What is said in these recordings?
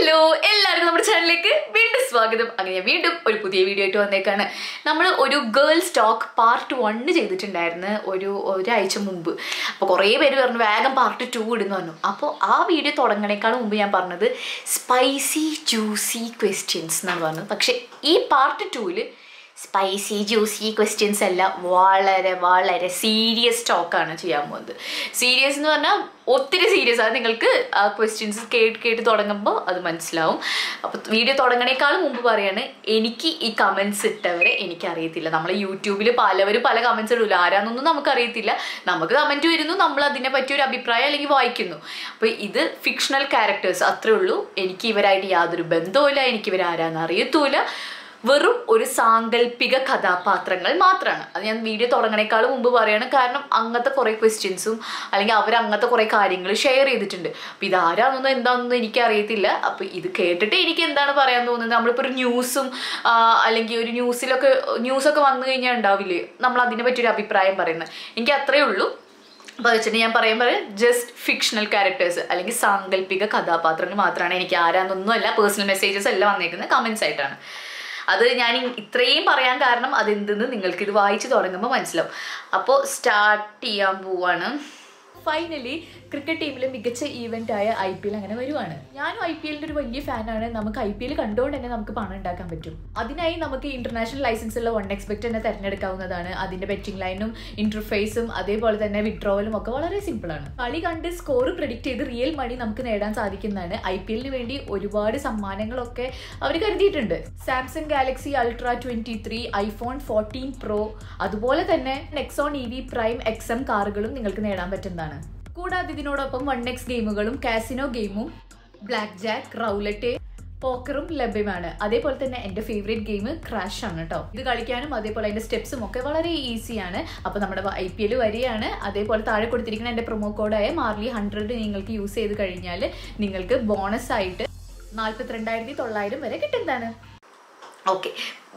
Hello എല്ലാവർക്കും നമ്മുടെ ചാനലിലേക്ക് വീണ്ടും സ്വാഗതം അങ്ങനെ ഞാൻ വീണ്ടും ഒരു പുതിയ വീഡിയോ ആയിട്ട് വന്നേക്കാണ് നമ്മൾ ഒരു ഗേൾസ് ടോക്ക് പാർട്ട് വണ്ണ് ചെയ്തിട്ടുണ്ടായിരുന്നു ഒരു ഒരാഴ്ച മുമ്പ് അപ്പോൾ കുറേ പേര് പറഞ്ഞു വേഗം പാർട്ട് ടു ഇടുന്നു പറഞ്ഞു അപ്പോൾ ആ വീഡിയോ തുടങ്ങണേക്കാൾ മുമ്പ് ഞാൻ പറഞ്ഞത് സ്പൈസി ജ്യൂസി ക്വസ്റ്റ്യൻസ് എന്നാണ് പറഞ്ഞത് പക്ഷേ ഈ പാർട്ട് ടൂവിൽ സ്പൈസി ജ്യൂസി ക്വസ്റ്റ്യൻസ് അല്ല വളരെ വളരെ സീരിയസ് ടോക്കാണ് ചെയ്യാൻ പോകുന്നത് സീരിയസ് എന്ന് പറഞ്ഞാൽ ഒത്തിരി സീരിയസ് ആണ് നിങ്ങൾക്ക് ആ ക്വസ്റ്റ്യൻസ് കേട്ട് കേട്ട് തുടങ്ങുമ്പോൾ അത് മനസ്സിലാവും അപ്പോൾ വീഡിയോ തുടങ്ങണേക്കാളും മുമ്പ് പറയാണ് എനിക്ക് ഈ കമൻസ് ഇട്ടവരെ എനിക്കറിയത്തില്ല നമ്മൾ യൂട്യൂബിൽ പലവരും പല കമൻസ് ഇടില്ല ആരാന്നൊന്നും നമുക്കറിയത്തില്ല നമുക്ക് കമൻറ്റ് വരുന്നു നമ്മൾ അതിനെ പറ്റി ഒരു അഭിപ്രായം അല്ലെങ്കിൽ വായിക്കുന്നു അപ്പോൾ ഇത് ഫിക്ഷണൽ ക്യാരക്ടേഴ്സ് അത്രേ ഉള്ളൂ എനിക്ക് ഇവരായിട്ട് യാതൊരു ബന്ധവുമില്ല എനിക്ക് ഇവരാരാന്ന് അറിയത്തുമില്ല വെറും ഒരു സാങ്കല്പിക കഥാപാത്രങ്ങൾ മാത്രമാണ് അത് ഞാൻ വീഡിയോ തുടങ്ങണേക്കാളും മുമ്പ് പറയാണ് കാരണം അങ്ങനത്തെ കുറേ ക്വസ്റ്റ്യൻസും അല്ലെങ്കിൽ അവർ അങ്ങനത്തെ കുറേ കാര്യങ്ങൾ ഷെയർ ചെയ്തിട്ടുണ്ട് അപ്പോൾ ഇതാരാണെന്നോ എന്താണെന്നൊന്നും എനിക്കറിയത്തില്ല അപ്പോൾ ഇത് കേട്ടിട്ട് എനിക്ക് എന്താണ് പറയാൻ തോന്നുന്നത് നമ്മളിപ്പോൾ ഒരു ന്യൂസും അല്ലെങ്കിൽ ഒരു ന്യൂസിലൊക്കെ ന്യൂസൊക്കെ വന്നു കഴിഞ്ഞാൽ ഉണ്ടാവില്ലേ നമ്മൾ അതിനെ പറ്റിയൊരു അഭിപ്രായം പറയുന്നത് എനിക്ക് അത്രയേ ഉള്ളൂ അപ്പോൾ വെച്ചിട്ട് ഞാൻ പറയുമ്പോൾ ജസ്റ്റ് ഫിക്ഷണൽ ക്യാരക്ടേഴ്സ് അല്ലെങ്കിൽ സാങ്കല്പിക കഥാപാത്രങ്ങൾ മാത്രമാണ് എനിക്ക് ആരാന്നൊന്നുമല്ല പേഴ്സണൽ മെസ്സേജസ് എല്ലാം വന്നേക്കുന്നത് കമൻസ് ആയിട്ടാണ് അത് ഞാൻ ഇത്രയും പറയാൻ കാരണം അതെന്തെന്ന് നിങ്ങൾക്ക് ഇത് വായിച്ച് തുടങ്ങുമ്പോൾ മനസ്സിലാവും അപ്പോൾ സ്റ്റാർട്ട് ചെയ്യാൻ പോവാണ് ഫൈനലി ക്രിക്കറ്റ് ടീമിലെ മികച്ച ഈവൻ്റ് ആയ ഐ പി എൽ അങ്ങനെ വരുവാണ് ഞാനും ഐ പി എല്ലിൻ്റെ ഒരു വലിയ ഫാനാണ് നമുക്ക് ഐ പി എൽ കണ്ടുകൊണ്ട് തന്നെ നമുക്ക് പണം ഉണ്ടാക്കാൻ പറ്റും അതിനായി നമുക്ക് ഇന്റർനാഷണൽ ലൈസൻസ് ഉള്ള വൺ എക്സ്പെക്ട് തന്നെ തിരഞ്ഞെടുക്കാവുന്നതാണ് അതിന്റെ ബെറ്റിംഗ് ലൈനും ഇന്റർഫേസും അതേപോലെ തന്നെ വിഡ്രോവലും ഒക്കെ വളരെ സിമ്പിളാണ് കളി കണ്ട് സ്കോർ പ്രിഡിക്റ്റ് ചെയ്ത് റിയൽ മണി നമുക്ക് നേടാൻ സാധിക്കുന്നതാണ് ഐ പി എല്ലിന് വേണ്ടി ഒരുപാട് സമ്മാനങ്ങളൊക്കെ അവർ കരുതിയിട്ടുണ്ട് Samsung Galaxy ultra twenty three iPhone fourteen pro അതുപോലെ തന്നെ നെക്സോൺ ഇ വി പ്രൈം എക്സം കാറുകളും നിങ്ങൾക്ക് നേടാൻ പറ്റുന്നതാണ് കൂടാതെ ഇതിനോടൊപ്പം വൺ എക്സ് ഗെയിമുകളും കാസിനോ ഗെയിമും ബ്ലാക്ക് ജാക്ക് റൗലറ്റ് പോക്കറും ലഭ്യമാണ് അതേപോലെ തന്നെ എൻ്റെ ഫേവറേറ്റ് ഗെയിം ക്രാഷ് ആണ് കേട്ടോ ഇത് കളിക്കാനും അതേപോലെ അതിൻ്റെ സ്റ്റെപ്സും ഒക്കെ വളരെ ഈസിയാണ് അപ്പോൾ നമ്മുടെ ഐ പി എൽ വരികയാണ് അതേപോലെ താഴെ കൊടുത്തിരിക്കുന്ന എൻ്റെ പ്രൊമോ കോഡായ മാർലി ഹൺഡ്രഡ് നിങ്ങൾക്ക് യൂസ് ചെയ്ത് കഴിഞ്ഞാൽ നിങ്ങൾക്ക് ബോണസ് ആയിട്ട് നാൽപ്പത്തിരണ്ടായിരത്തി തൊള്ളായിരം വരെ കിട്ടുന്നതാണ് ഓക്കെ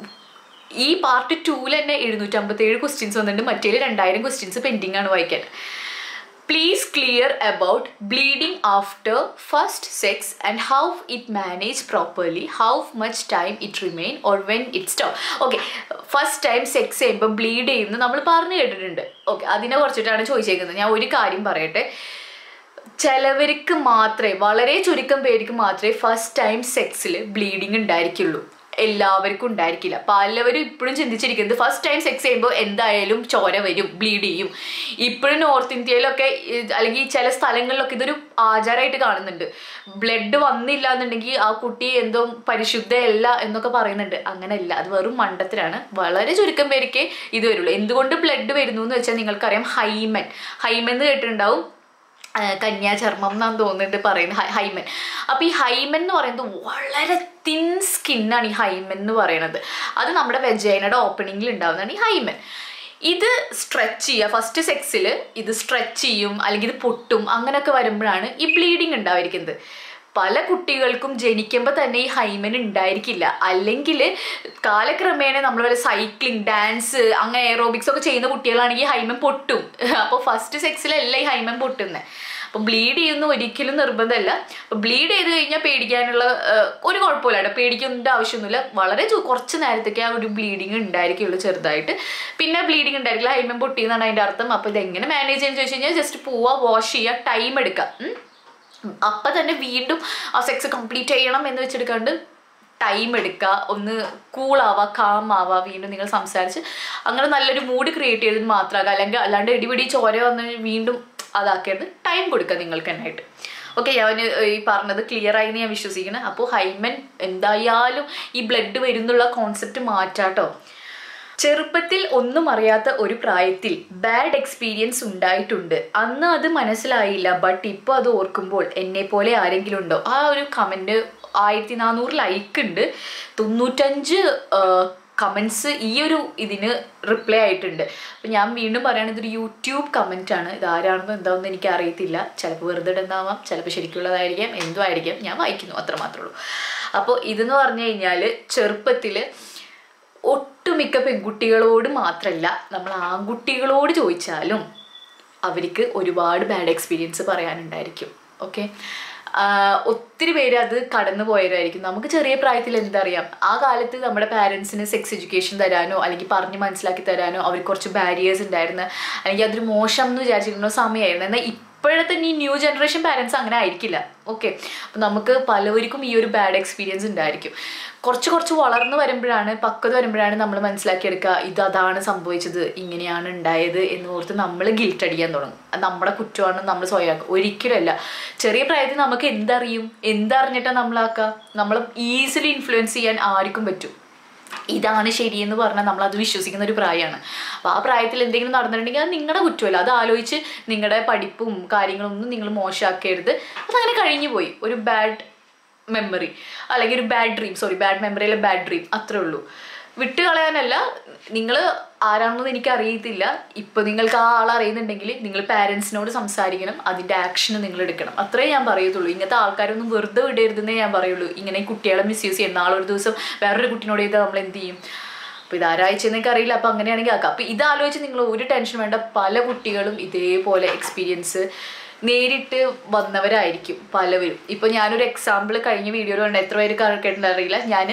ഈ പാർട്ട് ടൂവിൽ തന്നെ എഴുന്നൂറ്റമ്പത്തേഴ് ക്വസ്റ്റ്യൻസ് വന്നിട്ടുണ്ട് മറ്റേ രണ്ടായിരം ക്വസ്റ്റ്യൻസ് പെൻഡിങ് ആണ് വായിക്കാൻ please clear about bleeding after first sex and how it manage properly how much time it remain or when it stop okay first time sex ചെയ്യുമ്പോൾ ബ്ലീഡ് ചെയ്യുന്നത് നമ്മൾ പറഞ്ഞു കേട്ടിട്ടുണ്ട് ഓക്കെ അതിനെ കുറിച്ചിട്ടാണ് ചോദിച്ചേക്കുന്നത് ഞാൻ ഒരു കാര്യം പറയട്ടെ ചിലവർക്ക് മാത്രമേ വളരെ ചുരുക്കം പേർക്ക് മാത്രമേ ഫസ്റ്റ് ടൈം സെക്സിൽ ബ്ലീഡിങ് ഉണ്ടായിരിക്കുള്ളൂ എല്ലാവർക്കും ഉണ്ടായിരിക്കില്ല പലവരും ഇപ്പോഴും ചിന്തിച്ചിരിക്കുന്നത് ഫസ്റ്റ് ടൈം സെക്സ് ചെയ്യുമ്പോൾ എന്തായാലും ചോര വരും ബ്ലീഡ് ചെയ്യും ഇപ്പോഴും നോർത്ത് ഇന്ത്യയിലൊക്കെ അല്ലെങ്കിൽ ചില സ്ഥലങ്ങളിലൊക്കെ ഇതൊരു ആചാരമായിട്ട് കാണുന്നുണ്ട് ബ്ലഡ് വന്നില്ല എന്നുണ്ടെങ്കിൽ ആ കുട്ടി എന്തോ പരിശുദ്ധയല്ല എന്നൊക്കെ പറയുന്നുണ്ട് അങ്ങനെയല്ല അത് വെറും മണ്ടത്തിലാണ് വളരെ ചുരുക്കം പേർക്ക് ഇത് വരുള്ളൂ എന്തുകൊണ്ട് ബ്ലഡ് വരുന്നു എന്ന് വെച്ചാൽ നിങ്ങൾക്കറിയാം ഹൈമൻ ഹൈമൻ എന്ന് കേട്ടിട്ടുണ്ടാവും കന്യാചർമ്മം എന്നാണ് തോന്നുന്നുണ്ട് പറയുന്നത് ഹൈമൻ അപ്പോൾ ഈ ഹൈമൻ എന്ന് പറയുന്നത് വളരെ തിൻ സ്കിന്നാണ് ഈ ഹൈമൻ എന്ന് പറയുന്നത് അത് നമ്മുടെ വെജൈനയുടെ ഓപ്പണിങ്ങിൽ ഉണ്ടാവുന്നതാണ് ഈ ഹൈമൻ ഇത് സ്ട്രെച്ച് ചെയ്യുക ഫസ്റ്റ് സെക്സിൽ ഇത് സ്ട്രെച്ച് ചെയ്യും അല്ലെങ്കിൽ ഇത് പൊട്ടും അങ്ങനെയൊക്കെ വരുമ്പോഴാണ് ഈ ബ്ലീഡിങ് ഉണ്ടായിരിക്കുന്നത് പല കുട്ടികൾക്കും ജനിക്കുമ്പോൾ തന്നെ ഈ ഹൈമൻ ഉണ്ടായിരിക്കില്ല അല്ലെങ്കിൽ കാലക്രമേണ നമ്മൾ വല്ല സൈക്ലിംഗ് ഡാൻസ് അങ്ങനെ എയറോബിക്സ് ഒക്കെ ചെയ്യുന്ന കുട്ടികളാണെങ്കിൽ ഹൈമൻ പൊട്ടും അപ്പോൾ ഫസ്റ്റ് സെക്സിലല്ല ഈ ഹൈമൻ പൊട്ടുന്നത് അപ്പോൾ ബ്ലീഡ് ചെയ്യുന്ന ഒരിക്കലും നിർബന്ധമല്ല അപ്പോൾ ബ്ലീഡ് ചെയ്ത് കഴിഞ്ഞാൽ പേടിക്കാനുള്ള ഒരു കുഴപ്പമില്ല കേട്ടോ പേടിക്കേണ്ട ആവശ്യമൊന്നുമില്ല വളരെ കുറച്ച് നേരത്തേക്ക് ആ ഒരു ബ്ലീഡിങ് ഉണ്ടായിരിക്കുള്ളൂ ചെറുതായിട്ട് പിന്നെ ബ്ലീഡിങ് ഉണ്ടായിരിക്കില്ല ഹൈമൻ പൊട്ടി എന്നാണ് അതിൻ്റെ അർത്ഥം അപ്പോൾ ഇതെങ്ങനെ മാനേജ് ചെയ്യാന്ന് ചോദിച്ചു കഴിഞ്ഞാൽ ജസ്റ്റ് പോവുക വാഷ് ചെയ്യുക ടൈം എടുക്കുക അപ്പം തന്നെ വീണ്ടും ആ സെക്സ് കംപ്ലീറ്റ് ചെയ്യണം എന്ന് വെച്ചെടുക്കാണ്ട് ടൈം എടുക്കുക ഒന്ന് കൂളാവുക കാം ആവുക വീണ്ടും നിങ്ങൾ സംസാരിച്ച് അങ്ങനെ നല്ലൊരു മൂഡ് ക്രിയേറ്റ് ചെയ്തത് മാത്രമാക്കുക അല്ലെങ്കിൽ അല്ലാണ്ട് ഇടിപിടി ചോര വന്ന് വീണ്ടും അതാക്കരുത് ടൈം കൊടുക്കുക നിങ്ങൾക്ക് തന്നെയായിട്ട് ഓക്കെ ഞാൻ ഈ പറഞ്ഞത് ക്ലിയർ ആയി എന്ന് ഞാൻ വിശ്വസിക്കണം അപ്പോൾ ഹൈമൻ എന്തായാലും ഈ ബ്ലഡ് വരുന്നുള്ള കോൺസെപ്റ്റ് മാറ്റാട്ടോ ചെറുപ്പത്തിൽ ഒന്നും അറിയാത്ത ഒരു പ്രായത്തിൽ ബാഡ് എക്സ്പീരിയൻസ് ഉണ്ടായിട്ടുണ്ട് അന്ന് അത് മനസ്സിലായില്ല ബട്ട് ഇപ്പോൾ അത് ഓർക്കുമ്പോൾ എന്നെ പോലെ ആരെങ്കിലും ഉണ്ടോ ആ ഒരു കമൻറ്റ് ആയിരത്തി നാനൂറ് ലൈക്ക് ഉണ്ട് തൊണ്ണൂറ്റഞ്ച് കമൻസ് ഈ ഒരു ഇതിന് റിപ്ലൈ ആയിട്ടുണ്ട് അപ്പം ഞാൻ വീണ്ടും പറയുകയാണ് ഇതൊരു യൂട്യൂബ് കമൻ്റ് ആണ് ഇത് ആരാണെന്നോ എന്താണെന്ന് എനിക്ക് അറിയത്തില്ല ചിലപ്പോൾ വെറുതെ ഇടുന്നതാവാം ചിലപ്പോൾ ശരിക്കുള്ളതായിരിക്കാം എന്തോ ആയിരിക്കാം ഞാൻ വായിക്കുന്നു അത്ര മാത്രമേ ഉള്ളൂ അപ്പോൾ ഇതെന്ന് പറഞ്ഞു കഴിഞ്ഞാൽ ചെറുപ്പത്തിൽ ഒട്ടുമിക്ക പെൺകുട്ടികളോട് മാത്രമല്ല നമ്മൾ ആൺകുട്ടികളോട് ചോദിച്ചാലും അവർക്ക് ഒരുപാട് ബാഡ് എക്സ്പീരിയൻസ് പറയാനുണ്ടായിരിക്കും ഓക്കെ ആഹ് ഒത്തിരി പേര് അത് കടന്നു പോയവരായിരിക്കും നമുക്ക് ചെറിയ പ്രായത്തിൽ എന്തറിയാം ആ കാലത്ത് നമ്മുടെ പാരൻസിന് സെക്സ് എഡ്യൂക്കേഷൻ തരാനോ അല്ലെങ്കിൽ പറഞ്ഞ് മനസ്സിലാക്കി തരാനോ അവർക്ക് കുറച്ച് ബാരിയേഴ്സ് ഉണ്ടായിരുന്നു അല്ലെങ്കിൽ അതൊരു മോശം എന്ന് വിചാരിച്ചിരുന്ന സമയമായിരുന്നു എന്നാൽ ഇപ്പോഴത്തെ ഈ ന്യൂ ജനറേഷൻ പാരൻസ് അങ്ങനെ ആയിരിക്കില്ല ഓക്കെ അപ്പം നമുക്ക് പലവർക്കും ഈ ഒരു ബാഡ് എക്സ്പീരിയൻസ് ഉണ്ടായിരിക്കും കുറച്ച് കുറച്ച് വളർന്നു വരുമ്പോഴാണ് പക്വത വരുമ്പോഴാണ് നമ്മൾ മനസ്സിലാക്കിയെടുക്കുക ഇത് അതാണ് സംഭവിച്ചത് ഇങ്ങനെയാണ് ഉണ്ടായത് എന്ന് ഓർത്ത് നമ്മൾ ഗിൽറ്റ് അടിക്കാൻ തുടങ്ങും അത് നമ്മുടെ കുറ്റമാണ് നമ്മൾ സ്വയമാക്കുക ഒരിക്കലുമല്ല ചെറിയ പ്രായത്തിൽ നമുക്ക് എന്തറിയും എന്തറിഞ്ഞിട്ടാണ് നമ്മളാക്കുക നമ്മൾ ഈസിലി ഇൻഫ്ലുവൻസ് ചെയ്യാൻ ആർക്കും പറ്റും ഇതാണ് ശരിയെന്ന് പറഞ്ഞാൽ നമ്മൾ അത് വിശ്വസിക്കുന്ന ഒരു പ്രായമാണ് അപ്പോൾ ആ പ്രായത്തിൽ എന്തെങ്കിലും നടന്നിട്ടുണ്ടെങ്കിൽ അത് നിങ്ങളുടെ കുറ്റമല്ല അത് ആലോചിച്ച് നിങ്ങളുടെ പഠിപ്പും കാര്യങ്ങളൊന്നും നിങ്ങൾ മോശമാക്കരുത് അതങ്ങനെ കഴിഞ്ഞു പോയി ഒരു ബാഡ് മെമ്മറി അല്ലെങ്കിൽ ഒരു ബാഡ് ഡ്രീം സോറി ബാഡ് മെമ്മറിയിലെ ബാഡ് ഡ്രീം അത്രേ ഉള്ളൂ വിട്ട് കളയാനല്ല നിങ്ങൾ ആരാണെന്ന് എനിക്ക് അറിയത്തില്ല ഇപ്പൊ നിങ്ങൾക്ക് ആ ആൾ അറിയുന്നുണ്ടെങ്കിൽ നിങ്ങൾ പാരൻസിനോട് സംസാരിക്കണം അതിന്റെ ആക്ഷൻ നിങ്ങൾ എടുക്കണം അത്രേ ഞാൻ പറയത്തുള്ളൂ ഇങ്ങനത്തെ ആൾക്കാരൊന്നും വെറുതെ വിടരുതെന്നേ ഞാൻ പറയുള്ളൂ ഇങ്ങനെ കുട്ടികളെ മിസ്യൂസ് ചെയ്യും നാളെ ഒരു ദിവസം വേറൊരു കുട്ടിനോട് ചെയ്താൽ നമ്മൾ എന്ത് ചെയ്യും അപ്പൊ ഇതാരാഴ്ച നിങ്ങൾക്ക് അറിയില്ല അപ്പൊ അങ്ങനെയാണെങ്കിൽ ആക്കാം അപ്പൊ ഇത് ആലോചിച്ച് നിങ്ങൾ ഒരു ടെൻഷൻ വേണ്ട പല കുട്ടികളും ഇതേപോലെ എക്സ്പീരിയൻസ് നേരിട്ട് വന്നവരായിരിക്കും പലവരും ഇപ്പൊ ഞാനൊരു എക്സാമ്പിൾ കഴിഞ്ഞ വീഡിയോയിൽ കണ്ട എത്ര പേര് കേട്ടിട്ടുണ്ടെന്ന് അറിയില്ല ഞാൻ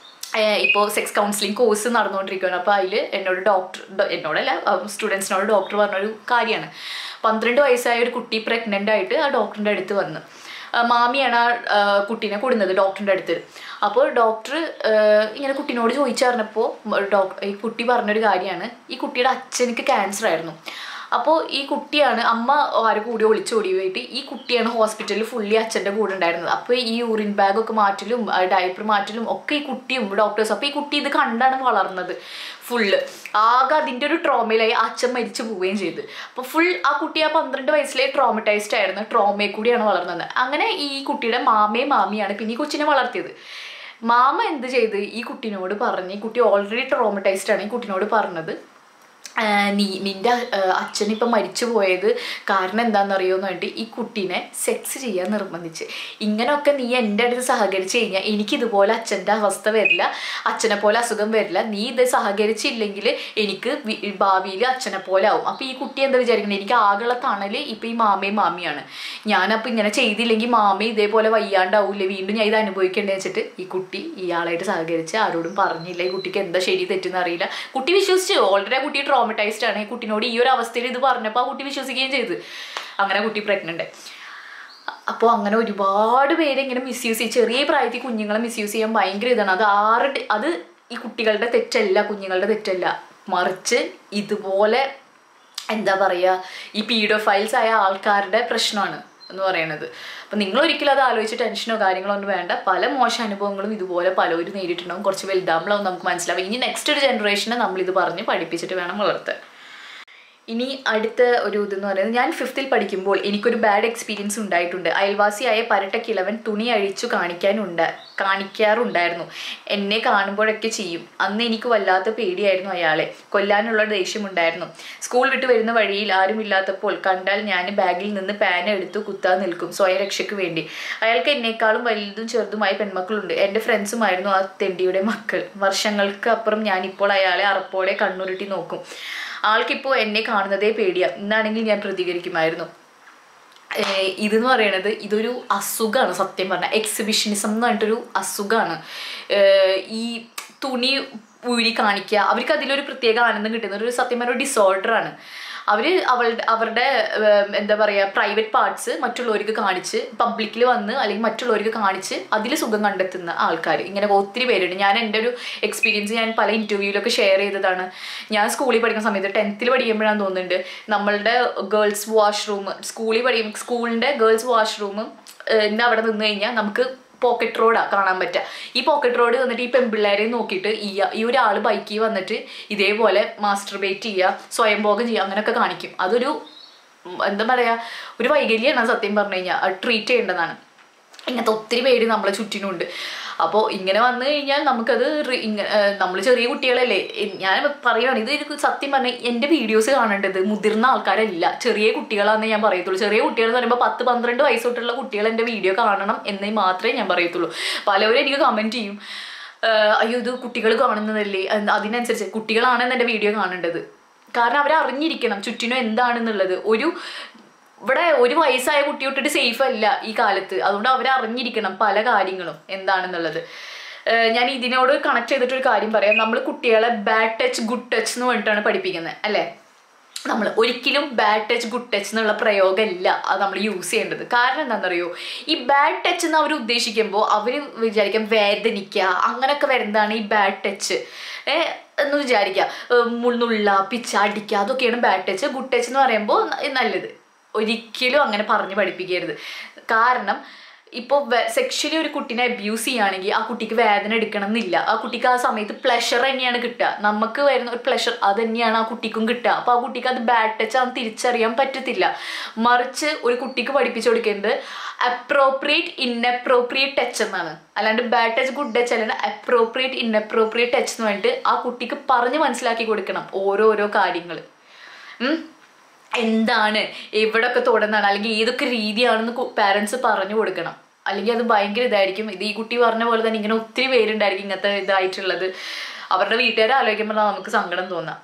ഇപ്പോൾ സെക്സ് കൗൺസിലിംഗ് കോഴ്സ് നടന്നുകൊണ്ടിരിക്കുകയാണ് അപ്പോൾ അതിൽ എന്നോട് ഡോക്ടർ എന്നോടല്ല സ്റ്റുഡൻസിനോട് ഡോക്ടർ പറഞ്ഞൊരു കാര്യമാണ് പന്ത്രണ്ട് വയസ്സായ ഒരു കുട്ടി പ്രഗ്നൻ്റ് ആയിട്ട് ആ ഡോക്ടറിൻ്റെ അടുത്ത് വന്ന് ആ, മാമിയാണ് ആ ആ, കുട്ടീനെ കൊടുന്നത് ഡോക്ടറിൻ്റെ അടുത്ത് അപ്പോൾ ഡോക്ടർ ഇങ്ങനെ കുട്ടീനോട് ചോദിച്ചറിഞ്ഞപ്പോൾ ഡോക്ടർ ഈ കുട്ടി പറഞ്ഞൊരു കാര്യമാണ് ഈ കുട്ടിയുടെ അച്ഛനിക്ക് ക്യാൻസർ ആയിരുന്നു അപ്പോൾ ഈ കുട്ടിയാണ് അമ്മ ആരും കൂടി ഒളിച്ചോടി പോയിട്ട് ഈ കുട്ടിയാണ് ഹോസ്പിറ്റലിൽ ഫുള്ളി അച്ഛൻ്റെ കൂടെ ഉണ്ടായിരുന്നത് അപ്പോൾ ഈ യൂറിൻ ബാഗ് ഒക്കെ മാറ്റലും ഡയപ്പർ മാറ്റലും ഒക്കെ ഈ കുട്ടിയും ഡോക്ടേഴ്സ് അപ്പോൾ ഈ കുട്ടി ഇത് കണ്ടാണ് വളർന്നത് ഫുള്ള് ആകെ അതിൻ്റെ ഒരു ട്രോമയിലായി ആ അച്ഛൻ മരിച്ചു പോവുകയും ചെയ്തു അപ്പോൾ ഫുൾ ആ കുട്ടി ആ പന്ത്രണ്ട് വയസ്സിലെ ട്രോമറ്റൈസ്ഡ് ആയിരുന്നു ട്രോമയിൽ കൂടിയാണ് വളർന്നത് അങ്ങനെ ഈ കുട്ടിയുടെ മാമയും മാമിയാണ് പിന്നെ ഈ കൊച്ചിനെ വളർത്തിയത് മാമ എന്ത് ചെയ്ത് ഈ കുട്ടീനോട് പറഞ്ഞ് ഈ കുട്ടി ഓൾറെഡി ട്രോമറ്റൈസ്ഡ് ആണ് ഈ കുട്ടീനോട് പറഞ്ഞത് ആ, നീ നിന്റെ അച്ഛൻ ഇപ്പം മരിച്ചു പോയത് കാരണം എന്താണെന്നറിയോ എന്ന് വേണ്ടി ഈ കുട്ടീനെ സെക്സ് ചെയ്യാൻ നിർബന്ധിച്ച് ഇങ്ങനെയൊക്കെ നീ എൻ്റെ അടുത്ത് സഹകരിച്ച് കഴിഞ്ഞാൽ എനിക്കിതുപോലെ അച്ഛൻ്റെ അവസ്ഥ വരില്ല അച്ഛനെ പോലെ അസുഖം വരില്ല നീ ഇത് സഹകരിച്ചില്ലെങ്കിൽ എനിക്ക് ഭാവിയിൽ അച്ഛനെ പോലെ ആവും അപ്പോൾ ഈ കുട്ടി എന്താ വിചാരിക്കുന്നത് എനിക്ക് ആകെയുള്ള തണല് ഇപ്പം ഈ മാമയും മാമിയാണ് ഞാനപ്പോൾ ഇങ്ങനെ ചെയ്തില്ലെങ്കിൽ മാമ ഇതേപോലെ വയ്യാണ്ടാവൂലേ വീണ്ടും ഞാൻ ഇത് അനുഭവിക്കേണ്ടത് വെച്ചിട്ട് ഈ കുട്ടി ഇയാളായിട്ട് സഹകരിച്ച് ആരോടും പറഞ്ഞില്ല ഈ കുട്ടിക്ക് എന്താ ശരി തെറ്റെന്ന് അറിയില്ല കുട്ടി വിശ്വസിച്ചു ഓൾറെഡി ആ കുട്ടി ട്രോമറ്റൈസ്ഡ് ആണ് ഈ കുട്ടിനോട് ഈ ഒരു അവസ്ഥയിൽ ഇത് പറഞ്ഞപ്പോൾ ആ കുട്ടി വിശ്വസിക്കുകയും ചെയ്തു അങ്ങനെ കുട്ടി പ്രഗ്നൻ്റ് അപ്പോൾ അങ്ങനെ ഒരുപാട് പേര് ഇങ്ങനെ മിസ്യൂസ് ചെയ്യും ചെറിയ പ്രായത്തിൽ കുഞ്ഞുങ്ങളെ മിസ്യൂസ് ചെയ്യാൻ ഭയങ്കര ഇതാണ് അത് ആരുടെ അത് ഈ കുട്ടികളുടെ തെറ്റല്ല കുഞ്ഞുങ്ങളുടെ തെറ്റല്ല മറിച്ച് ഇതുപോലെ എന്താ പറയുക ഈ പീഡോഫൈൽസ് ആയ ആൾക്കാരുടെ പ്രശ്നമാണ് എന്ന് പറയുന്നത് അപ്പം നിങ്ങൾ ഒരിക്കലും അത് ആലോചിച്ച് ടെൻഷനോ കാര്യങ്ങളോ ഒന്നും വേണ്ട പല മോശം അനുഭവങ്ങളും ഇതുപോലെ പലവരും നേരിട്ടുണ്ടാവും കുറച്ച് വലുതാകുമ്പോഴാവും നമുക്ക് മനസ്സിലാവും ഇനി നെക്സ്റ്റ് ഒരു ജനറേഷനെ നമ്മളിത് പറഞ്ഞ് പഠിപ്പിച്ചിട്ട് വേണം വളർത്താൻ ഇനി അടുത്ത ഒരു ഇതെന്ന് പറയുന്നത് ഞാൻ ഫിഫ്ത്തിൽ പഠിക്കുമ്പോൾ എനിക്കൊരു ബാഡ് എക്സ്പീരിയൻസ് ഉണ്ടായിട്ടുണ്ട് അയൽവാസിയായ പരട്ടക്കിളവൻ തുണി അഴിച്ചു കാണിക്കാനുണ്ട് കാണിക്കാറുണ്ടായിരുന്നു എന്നെ കാണുമ്പോഴൊക്കെ ചെയ്യും അന്ന് എനിക്ക് വല്ലാത്ത പേടിയായിരുന്നു അയാളെ കൊല്ലാനുള്ള ദേഷ്യമുണ്ടായിരുന്നു സ്കൂൾ വിട്ട് വരുന്ന വഴിയിൽ ആരും ഇല്ലാത്തപ്പോൾ കണ്ടാൽ ഞാൻ ബാഗിൽ നിന്ന് പാൻ എടുത്തു കുത്താൻ നിൽക്കും സ്വയരക്ഷയ്ക്ക് വേണ്ടി അയാൾക്ക് എന്നേക്കാളും വലുതും ചെറുതുമായ പെൺമക്കളുണ്ട് എൻ്റെ ഫ്രണ്ട്സുമായിരുന്നു ആ തെണ്ടിയുടെ മക്കൾ വർഷങ്ങൾക്ക് അപ്പുറം ഞാൻ ഇപ്പോൾ അയാളെ അറപ്പോടെ കണ്ണുരുട്ടി നോക്കും ആൾക്കിപ്പോൾ എന്നെ കാണുന്നതേ പേടിയാ ഇന്നാണെങ്കിൽ ഞാൻ പ്രതികരിക്കുമായിരുന്നു ഏഹ് ഇതെന്ന് പറയണത് ഇതൊരു അസുഖമാണ് സത്യം പറഞ്ഞാൽ എക്സിബിഷനിസം എന്ന് പറഞ്ഞിട്ടൊരു അസുഖമാണ് ഏഹ് ഈ തുണി ഊരി കാണിക്കുക അവർക്ക് അതിലൊരു പ്രത്യേക ആനന്ദം കിട്ടുന്ന ഒരു സത്യം പറഞ്ഞ ഒരു ഡിസോർഡറാണ് അവർ അവളുടെ അവരുടെ ഏഹ് എന്താ പറയുക പ്രൈവറ്റ് പാർട്സ് മറ്റുള്ളവർക്ക് കാണിച്ച് പബ്ലിക്കിൽ വന്ന് അല്ലെങ്കിൽ മറ്റുള്ളവർക്ക് കാണിച്ച് അതിൽ സുഖം കണ്ടെത്തുന്ന ആൾക്കാർ ഇങ്ങനെ ഒത്തിരി പേരുണ്ട് ഞാൻ എൻ്റെ ഒരു എക്സ്പീരിയൻസ് ഞാൻ പല ഇൻ്റർവ്യൂവിലൊക്കെ ഷെയർ ചെയ്തതാണ് ഞാൻ സ്കൂളിൽ പഠിക്കുന്ന സമയത്ത് ടെൻത്തിൽ പഠിക്കുമ്പോഴാണ് തോന്നുന്നുണ്ട് നമ്മളുടെ ഗേൾസ് വാഷ്റൂം സ്കൂളിൽ പഠിക്കും സ്കൂളിൻ്റെ ഗേൾസ് വാഷ്റൂം എൻ്റെ അവിടെ നിന്ന് കഴിഞ്ഞാൽ നമുക്ക് പോക്കറ്റ് റോഡാ കാണാൻ പറ്റുക ഈ പോക്കറ്റ് റോഡ് വന്നിട്ട് ഈ പെൺപിള്ളേരെ നോക്കിയിട്ട് ഈ ഈ ഒരാൾ ബൈക്കിൽ വന്നിട്ട് ഇതേപോലെ മാസ്റ്റർബേറ്റ് ചെയ്യുക സ്വയംഭോഗം ചെയ്യുക അങ്ങനെയൊക്കെ കാണിക്കും അതൊരു ഉം, എന്താ പറയുക ഒരു വൈകല്യമാണ് സത്യം പറഞ്ഞു കഴിഞ്ഞാൽ അത് ട്രീറ്റ് ചെയ്യേണ്ടതാണ് ഇങ്ങനത്തെ ഒത്തിരി പേര് നമ്മളെ ചുറ്റിനുണ്ട് അപ്പോൾ ഇങ്ങനെ വന്നു കഴിഞ്ഞാൽ നമുക്കത് നമ്മൾ ചെറിയ കുട്ടികളല്ലേ എ- ഞാൻ പറയുകയാണ് ഇത് എനിക്ക് സത്യം പറഞ്ഞാൽ എൻ്റെ വീഡിയോസ് കാണേണ്ടത് മുതിർന്ന ആൾക്കാരല്ല ചെറിയ കുട്ടികളാണെന്ന് ഞാൻ പറയത്തുള്ളൂ ചെറിയ കുട്ടികൾ എന്ന് പറയുമ്പോൾ പത്ത് പന്ത്രണ്ട് വയസ്സ് തൊട്ടുള്ള കുട്ടികൾ എൻ്റെ വീഡിയോ കാണണം എന്നേ മാത്രമേ ഞാൻ പറയത്തുള്ളൂ പലവരും എനിക്ക് കമൻറ്റ് ചെയ്യും ആഹ് അയ്യോ ഇത് കുട്ടികൾ കാണുന്നതല്ലേ എന്ന് അതിനനുസരിച്ച് കുട്ടികളാണെന്ന് എൻ്റെ വീഡിയോ കാണേണ്ടത് കാരണം അവർ അറിഞ്ഞിരിക്കണം ചുറ്റിനും എന്താണെന്നുള്ളത് ഒരു ഇവിടെ ഒരു വയസ്സായ കുട്ടി തൊട്ടിട്ട് സേഫ് അല്ല ഈ കാലത്ത് അതുകൊണ്ട് അവർ അറിഞ്ഞിരിക്കണം പല കാര്യങ്ങളും എന്താണെന്നുള്ളത് ഏഹ് ഞാൻ ഇതിനോട് കണക്ട് ചെയ്തിട്ടൊരു കാര്യം പറയാം നമ്മൾ കുട്ടികളെ ബാഡ് ടച്ച് ഗുഡ് ടച്ച് എന്ന് പറഞ്ഞിട്ടാണ് പഠിപ്പിക്കുന്നത് അല്ലേ നമ്മൾ ഒരിക്കലും ബാഡ് ടച്ച് ഗുഡ് ടച്ച് എന്നുള്ള പ്രയോഗമല്ല അത് നമ്മൾ യൂസ് ചെയ്യേണ്ടത് കാരണം എന്താണെന്നറിയോ ഈ ബാഡ് ടച്ച് എന്ന് അവർ ഉദ്ദേശിക്കുമ്പോൾ അവർ വിചാരിക്കാം വേദനിക്കുക അങ്ങനെയൊക്കെ വരുന്നതാണ് ഈ ബാഡ് ടച്ച് ഏഹ് എന്ന് വിചാരിക്കുക ഏഹ് മുള്ളുള്ള പിച്ച അടിക്കുക അതൊക്കെയാണ് ബാഡ് ടച്ച് ഗുഡ് ടച്ച് എന്ന് പറയുമ്പോൾ ന- നല്ലത് ഒരിക്കലും അങ്ങനെ പറഞ്ഞ് പഠിപ്പിക്കരുത് കാരണം ഇപ്പോൾ സെക്ഷലി ഒരു കുട്ടീനെ അബ്യൂസ് ചെയ്യുകയാണെങ്കിൽ ആ കുട്ടിക്ക് വേദന എടുക്കണം എന്നില്ല ആ കുട്ടിക്ക് ആ സമയത്ത് പ്ലഷർ തന്നെയാണ് കിട്ടുക നമുക്ക് വരുന്ന ഒരു പ്ലഷർ അത് തന്നെയാണ് ആ കുട്ടിക്കും കിട്ടുക അപ്പോൾ ആ കുട്ടിക്ക് അത് ബാഡ് ടച്ച് ആണെന്ന് തിരിച്ചറിയാൻ പറ്റത്തില്ല മറിച്ച് ഒരു കുട്ടിക്ക് പഠിപ്പിച്ചു കൊടുക്കേണ്ടത് അപ്രോപ്രിയേറ്റ് ഇൻഅപ്രോപ്രിയേറ്റ് ടച്ച് എന്നാണ് അല്ലാണ്ട് ബാഡ് ടച്ച് ഗുഡ് ടച്ച് അല്ലാണ്ട് അപ്രോപ്രിയേറ്റ് ഇൻഅപ്രോപ്രിയേറ്റ് ടച്ച് എന്ന് പറഞ്ഞിട്ട് ആ കുട്ടിക്ക് പറഞ്ഞ് മനസ്സിലാക്കി കൊടുക്കണം ഓരോരോ കാര്യങ്ങൾ ഉം. എന്താണ് എവിടൊക്കെ തൊടുന്നതാണ് അല്ലെങ്കിൽ ഏതൊക്കെ രീതിയാണെന്ന് പാരൻസ് പറഞ്ഞു കൊടുക്കണം അല്ലെങ്കിൽ അത് ഭയങ്കര ഇതായിരിക്കും ഇത് ഈ കുട്ടി പറഞ്ഞ പോലെ തന്നെ ഇങ്ങനെ ഒത്തിരി പേരുണ്ടായിരിക്കും ഇങ്ങനത്തെ ഇതായിട്ടുള്ളത് അവരുടെ വീട്ടുകാരെ ആലോചിക്കുമ്പോൾ നമുക്ക് സങ്കടം തോന്നാം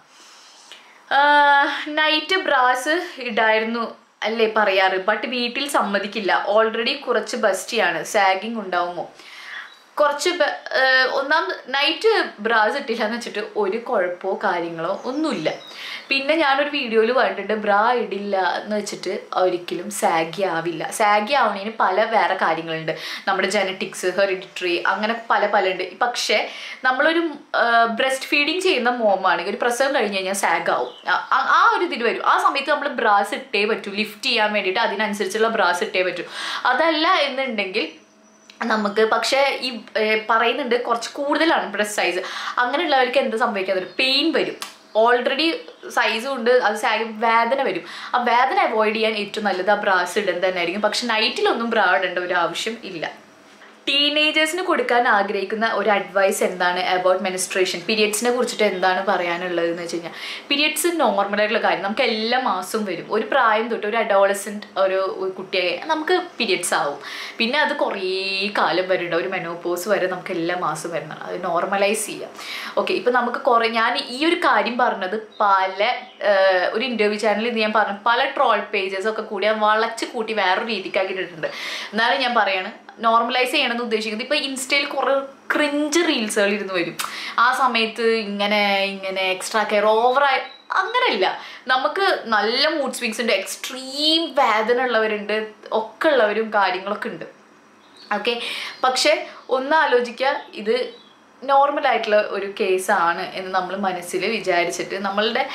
നൈറ്റ് ബ്രാസ് ഇടായിരുന്നു അല്ലേ പറയാറ് ബട്ട് വീട്ടിൽ സമ്മതിക്കില്ല ഓൾറെഡി കുറച്ച് ബസ്റ്റിയാണ് സാഗിങ് ഉണ്ടാവുമോ കുറച്ച് ബ- ഏഹ് ഒന്നാം നൈറ്റ് ബ്രാസ് ഇട്ടില്ല എന്ന് വെച്ചിട്ട് ഒരു കുഴപ്പമോ കാര്യങ്ങളോ ഒന്നുമില്ല പിന്നെ ഞാനൊരു വീഡിയോയിൽ കണ്ടിട്ടുണ്ട് ബ്രാ ഇടില്ല എന്ന് വെച്ചിട്ട് ഒരിക്കലും സാഗി ആവില്ല സാഗി ആവുന്നതിന് പല വേറെ കാര്യങ്ങളുണ്ട് നമ്മുടെ ജനറ്റിക്സ് ഹെറിഡിറ്ററി അങ്ങനെ പല പല ഉണ്ട് പക്ഷേ നമ്മളൊരു ബ്രസ്റ്റ് ഫീഡിങ് ചെയ്യുന്ന മോമാണെങ്കിൽ ഒരു പ്രസവം കഴിഞ്ഞ് കഴിഞ്ഞാൽ സാഗ് ആവും ആ- ആ- ആ ഒരു ഇതിൽ വരും ആ സമയത്ത് നമ്മൾ ബ്രാസ് ഇട്ടേ പറ്റൂ ലിഫ്റ്റ് ചെയ്യാൻ വേണ്ടിയിട്ട് അതിനനുസരിച്ചുള്ള ബ്രാസ് ഇട്ടേ പറ്റൂ അതല്ല എന്നുണ്ടെങ്കിൽ നമുക്ക് പക്ഷേ ഈ ഏർ, പറയുന്നുണ്ട് കുറച്ച് കൂടുതലാണ് ബ്രസ്റ്റ് സൈസ് അങ്ങനെയുള്ളവർക്ക് എന്ത് സംഭവിക്കാതെ വരും പെയിൻ വരും ഓൾറെഡി സൈസും ഉണ്ട് അത് സാഗ് വേദന വരും ആ വേദന അവോയ്ഡ് ചെയ്യാൻ ഏറ്റവും നല്ലത് ആ ബ്രാസ് ഇടുന്നത് തന്നെ ആയിരിക്കും പക്ഷെ നൈറ്റിലൊന്നും ബ്രാ ഇടേണ്ട ഒരു ആവശ്യം ഇല്ല ടീനേജേഴ്സിന് കൊടുക്കാൻ ആഗ്രഹിക്കുന്ന ഒരു അഡ്വൈസ് എന്താണ് അബൌട്ട് മെനിസ്ട്രേഷൻ പീരിയഡ്സിനെ കുറിച്ചിട്ട് എന്താണ് പറയാനുള്ളത് എന്ന് വെച്ച് കഴിഞ്ഞാൽ പീരിയഡ്സ് നോർമൽ ആയിട്ടുള്ള കാര്യം നമുക്ക് എല്ലാ മാസവും വരും ഒരു പ്രായം തൊട്ട് ഒരു അഡോളസെൻറ്റ് ഒരു കുട്ടിയെ നമുക്ക് പീരിയഡ്സ് ആവും പിന്നെ അത് കുറേ കാലം വരുന്നുണ്ട് ഒരു മെനോപോസ് വരെ നമുക്ക് എല്ലാ മാസവും വരുന്നതാണ് അത് നോർമലൈസ് ചെയ്യാം ഓക്കെ ഇപ്പം നമുക്ക് കുറേ ഞാൻ ഈ ഒരു കാര്യം പറഞ്ഞത് പല ഏഹ്, ഒരു ഇൻ്റർവ്യൂ ചാനലിൽ ഇത് ഞാൻ പറഞ്ഞു പല ട്രോൾ പേജസ് ഒക്കെ കൂടി ഞാൻ വളച്ച് കൂട്ടി വേറൊരു രീതിക്കാക്കിയിട്ടുണ്ട് എന്നാലും ഞാൻ പറയാണ് നോർമലൈസ് ചെയ്യണമെന്ന് ഉദ്ദേശിക്കുന്നത് ഇപ്പൊ ഇൻസ്റ്റയിൽ കുറെ ക്രിഞ്ച് റീൽസുകൾ ഇരുന്ന് വരും ആ സമയത്ത് ഇങ്ങനെ ഇങ്ങനെ എക്സ്ട്രാ കെയർ ഓവറായി അങ്ങനെയല്ല നമുക്ക് നല്ല മൂഡ് സ്വിങ്സ് ഉണ്ട് എക്സ്ട്രീം വേദന ഉള്ളവരുണ്ട് ഒക്കെ ഉള്ളവരും കാര്യങ്ങളൊക്കെ ഉണ്ട് ഓക്കെ പക്ഷെ ഒന്ന് ആലോചിക്കുക ഇത് നോർമൽ ആയിട്ടുള്ള ഒരു കേസാണ് എന്ന് നമ്മൾ മനസ്സിൽ വിചാരിച്ചിട്ട് നമ്മളുടെ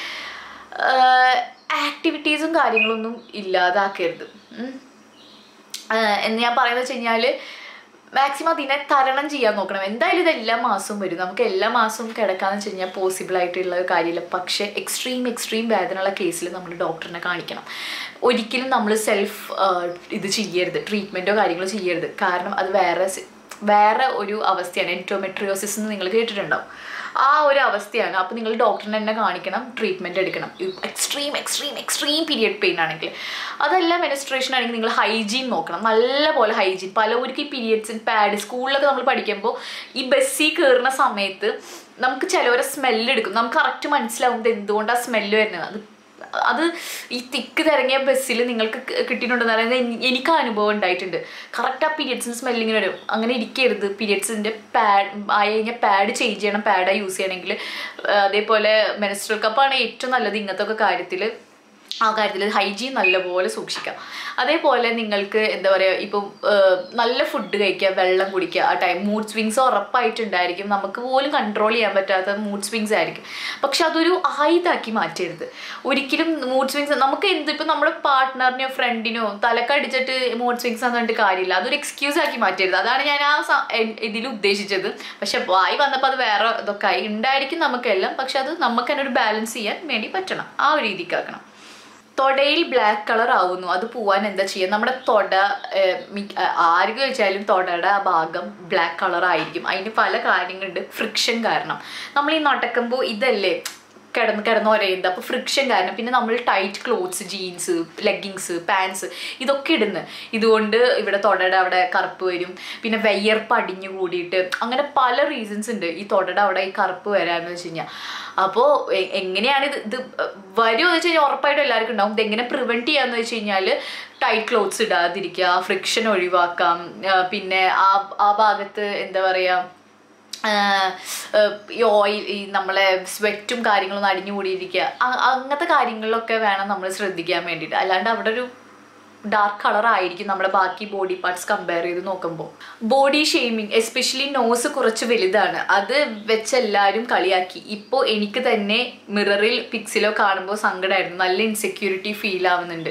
ആക്ടിവിറ്റീസും കാര്യങ്ങളൊന്നും ഇല്ലാതാക്കരുത് ഉം. ആഹ് എന്ന് ഞാൻ പറയുന്നത് വെച്ച് കഴിഞ്ഞാൽ മാക്സിമം അതിനെ തരണം ചെയ്യാൻ നോക്കണം എന്തായാലും ഇത് എല്ലാ മാസവും വരും നമുക്ക് എല്ലാ മാസവും കിടക്കാന്ന് വെച്ച് കഴിഞ്ഞാൽ പോസിബിൾ ആയിട്ടുള്ള ഒരു കാര്യമില്ല പക്ഷേ എക്സ്ട്രീം എക്സ്ട്രീം വേദനയുള്ള കേസിൽ നമ്മൾ ഡോക്ടറിനെ കാണിക്കണം ഒരിക്കലും നമ്മൾ സെൽഫ് ഇത് ചെയ്യരുത് ട്രീറ്റ്മെൻറ്റോ കാര്യങ്ങളോ ചെയ്യരുത് കാരണം അത് വേറെ സി- വേറെ ഒരു അവസ്ഥയാണ് എൻറ്റോമെട്രിയോസിസ് എന്ന് നിങ്ങൾ കേട്ടിട്ടുണ്ടാവും ആ ഒരു അവസ്ഥയാണ് അപ്പോൾ നിങ്ങൾ ഡോക്ടറിനെ തന്നെ കാണിക്കണം ട്രീറ്റ്മെൻറ്റ് എടുക്കണം extreme extreme extreme period pain ആണെങ്കിൽ അതല്ല മെനിസ്ട്രേഷൻ ആണെങ്കിൽ നിങ്ങൾ ഹൈജീൻ നോക്കണം നല്ലപോലെ ഹൈജീൻ പലവർക്കും ഈ പീരിയഡ്സിൻ പാഡ് സ്കൂളിലൊക്കെ നമ്മൾ പഠിക്കുമ്പോൾ ഈ ബസ്സിൽ കയറുന്ന സമയത്ത് നമുക്ക് ചിലവരെ സ്മെല്ല് എടുക്കും നമുക്ക് കറക്റ്റ് മനസ്സിലാവും ഇത് എന്തുകൊണ്ടാണ് സ്മെല്ല് വരുന്നത് അത് അത് ഈ തിക്ക് തിരങ്ങിയ ബസ്സിൽ നിങ്ങൾക്ക് ക- കിട്ടിയിട്ടുണ്ടെന്ന് പറയുന്നത് എനി- എനിക്ക് ആ അനുഭവം ഉണ്ടായിട്ടുണ്ട് കറക്റ്റ് ആ പീരിയഡ്സിന് സ്മെല്ലിങ്ങനെ വരും അങ്ങനെ ഇരിക്കരുത് പീരിയഡ്സിൻ്റെ പാഡ് ആയി കഴിഞ്ഞാൽ പാഡ് ചേഞ്ച് ചെയ്യണം പാഡാണ് യൂസ് ചെയ്യണമെങ്കിൽ അതേപോലെ മെനസ്ട്രൽ കപ്പാണ് ഏറ്റവും നല്ലത് ഇങ്ങനത്തെ ഒക്കെ കാര്യത്തിൽ ആ കാര്യത്തിൽ ഹൈജീൻ നല്ലപോലെ സൂക്ഷിക്കാം അതേപോലെ നിങ്ങൾക്ക് എന്താ പറയുക ഇപ്പം ഏഹ്, നല്ല ഫുഡ് കഴിക്കുക വെള്ളം കുടിക്കുക ആ ടൈം മൂഡ് സ്വിങ്സ് ഉറപ്പായിട്ടുണ്ടായിരിക്കും നമുക്ക് പോലും കൺട്രോൾ ചെയ്യാൻ പറ്റാത്ത മൂഡ് സ്വിങ്സ് ആയിരിക്കും പക്ഷെ അതൊരു ആയുധാക്കി മാറ്റരുത് ഒരിക്കലും മൂഡ് സ്വിങ്സ് നമുക്ക് എന്ത് ഇപ്പം നമ്മുടെ പാർട്ട്ണറിനെയോ ഫ്രണ്ടിനോ തലക്കടിച്ചിട്ട് മൂഡ് സ്വിങ്സ് എന്ന് പറഞ്ഞിട്ട് കാര്യമില്ല അതൊരു എക്സ്ക്യൂസ് ആക്കി മാറ്റരുത് അതാണ് ഞാൻ ആ സ- എൻ- ഇതിൽ ഉദ്ദേശിച്ചത് പക്ഷെ വായി വന്നപ്പോൾ അത് വേറെ ഇതൊക്കെ ആയി ഉണ്ടായിരിക്കും നമുക്കെല്ലാം പക്ഷെ അത് നമുക്ക് തന്നെ ഒരു ബാലൻസ് ചെയ്യാൻ വേണ്ടി പറ്റണം ആ ഒരു രീതിക്കാക്കണം തൊടയിൽ ബ്ലാക്ക് കളർ ആവുന്നു അത് പോവാൻ എന്താ ചെയ്യുക നമ്മുടെ തൊട ഏഹ്, മിക്ക- ആ- ആർക്ക് വെച്ചാലും തൊടയുടെ ആ ഭാഗം ബ്ലാക്ക് കളർ ആയിരിക്കും അതിന് പല കാര്യങ്ങളുണ്ട് ഫ്രിക്ഷൻ കാരണം നമ്മൾ ഈ നടക്കുമ്പോൾ ഇതല്ലേ കിടന്ന് കിടന്ന് ഒരയുന്നത് അപ്പോൾ ഫ്രിക്ഷൻ കാരണം പിന്നെ നമ്മൾ tight clothes jeans leggings pants ഇതൊക്കെ ഇടുന്നു ഇതുകൊണ്ട് ഇവിടെ തൊടയുടെ അവിടെ കറുപ്പ് വരും പിന്നെ വെയ്യർപ്പ് അടിഞ്ഞു കൂടിയിട്ട് അങ്ങനെ പല റീസൺസ് ഉണ്ട് ഈ തൊടയുടെ അവിടെ ഈ കറുപ്പ് വരാന്ന് വെച്ച് കഴിഞ്ഞാൽ അപ്പോൾ എങ്ങനെയാണ് ഇത് ഇത് വരുമോ എന്ന് വെച്ച് കഴിഞ്ഞാൽ ഉറപ്പായിട്ടും എല്ലാവർക്കും ഉണ്ടാവും ഇത് എങ്ങനെ പ്രിവെൻറ്റ് ചെയ്യാന്ന് വെച്ച് കഴിഞ്ഞാൽ ടൈറ്റ് ക്ലോത്ത്സ് ഇടാതിരിക്കുക ഫ്രിക്ഷൻ ഒഴിവാക്കാം ആ, പിന്നെ ആ ആ ഭാഗത്ത് എന്താ പറയുക ആഹ് ഏഹ് ഈ ഓയിൽ ഈ നമ്മളെ സ്വെറ്റും കാര്യങ്ങളൊന്നും അടിഞ്ഞു കൂടിയിരിക്കുക അ- അങ്ങനത്തെ കാര്യങ്ങളിലൊക്കെ വേണം നമ്മൾ ശ്രദ്ധിക്കാൻ വേണ്ടിയിട്ട് അല്ലാണ്ട് അവിടെ ഒരു ഡാർക്ക് കളർ ആയിരിക്കും നമ്മുടെ ബാക്കി ബോഡി പാർട്സ് കമ്പയർ ചെയ്ത് നോക്കുമ്പോൾ ബോഡി ഷെയ്മിങ് എസ്പെഷ്യലി നോസ് കുറച്ച് വലുതാണ് അത് വെച്ച് എല്ലാവരും കളിയാക്കി ഇപ്പോൾ എനിക്ക് തന്നെ മിററിൽ പിക്സിലോ കാണുമ്പോൾ സങ്കടമായിരുന്നു നല്ല ഇൻസെക്യൂരിറ്റി ഫീൽ ആവുന്നുണ്ട്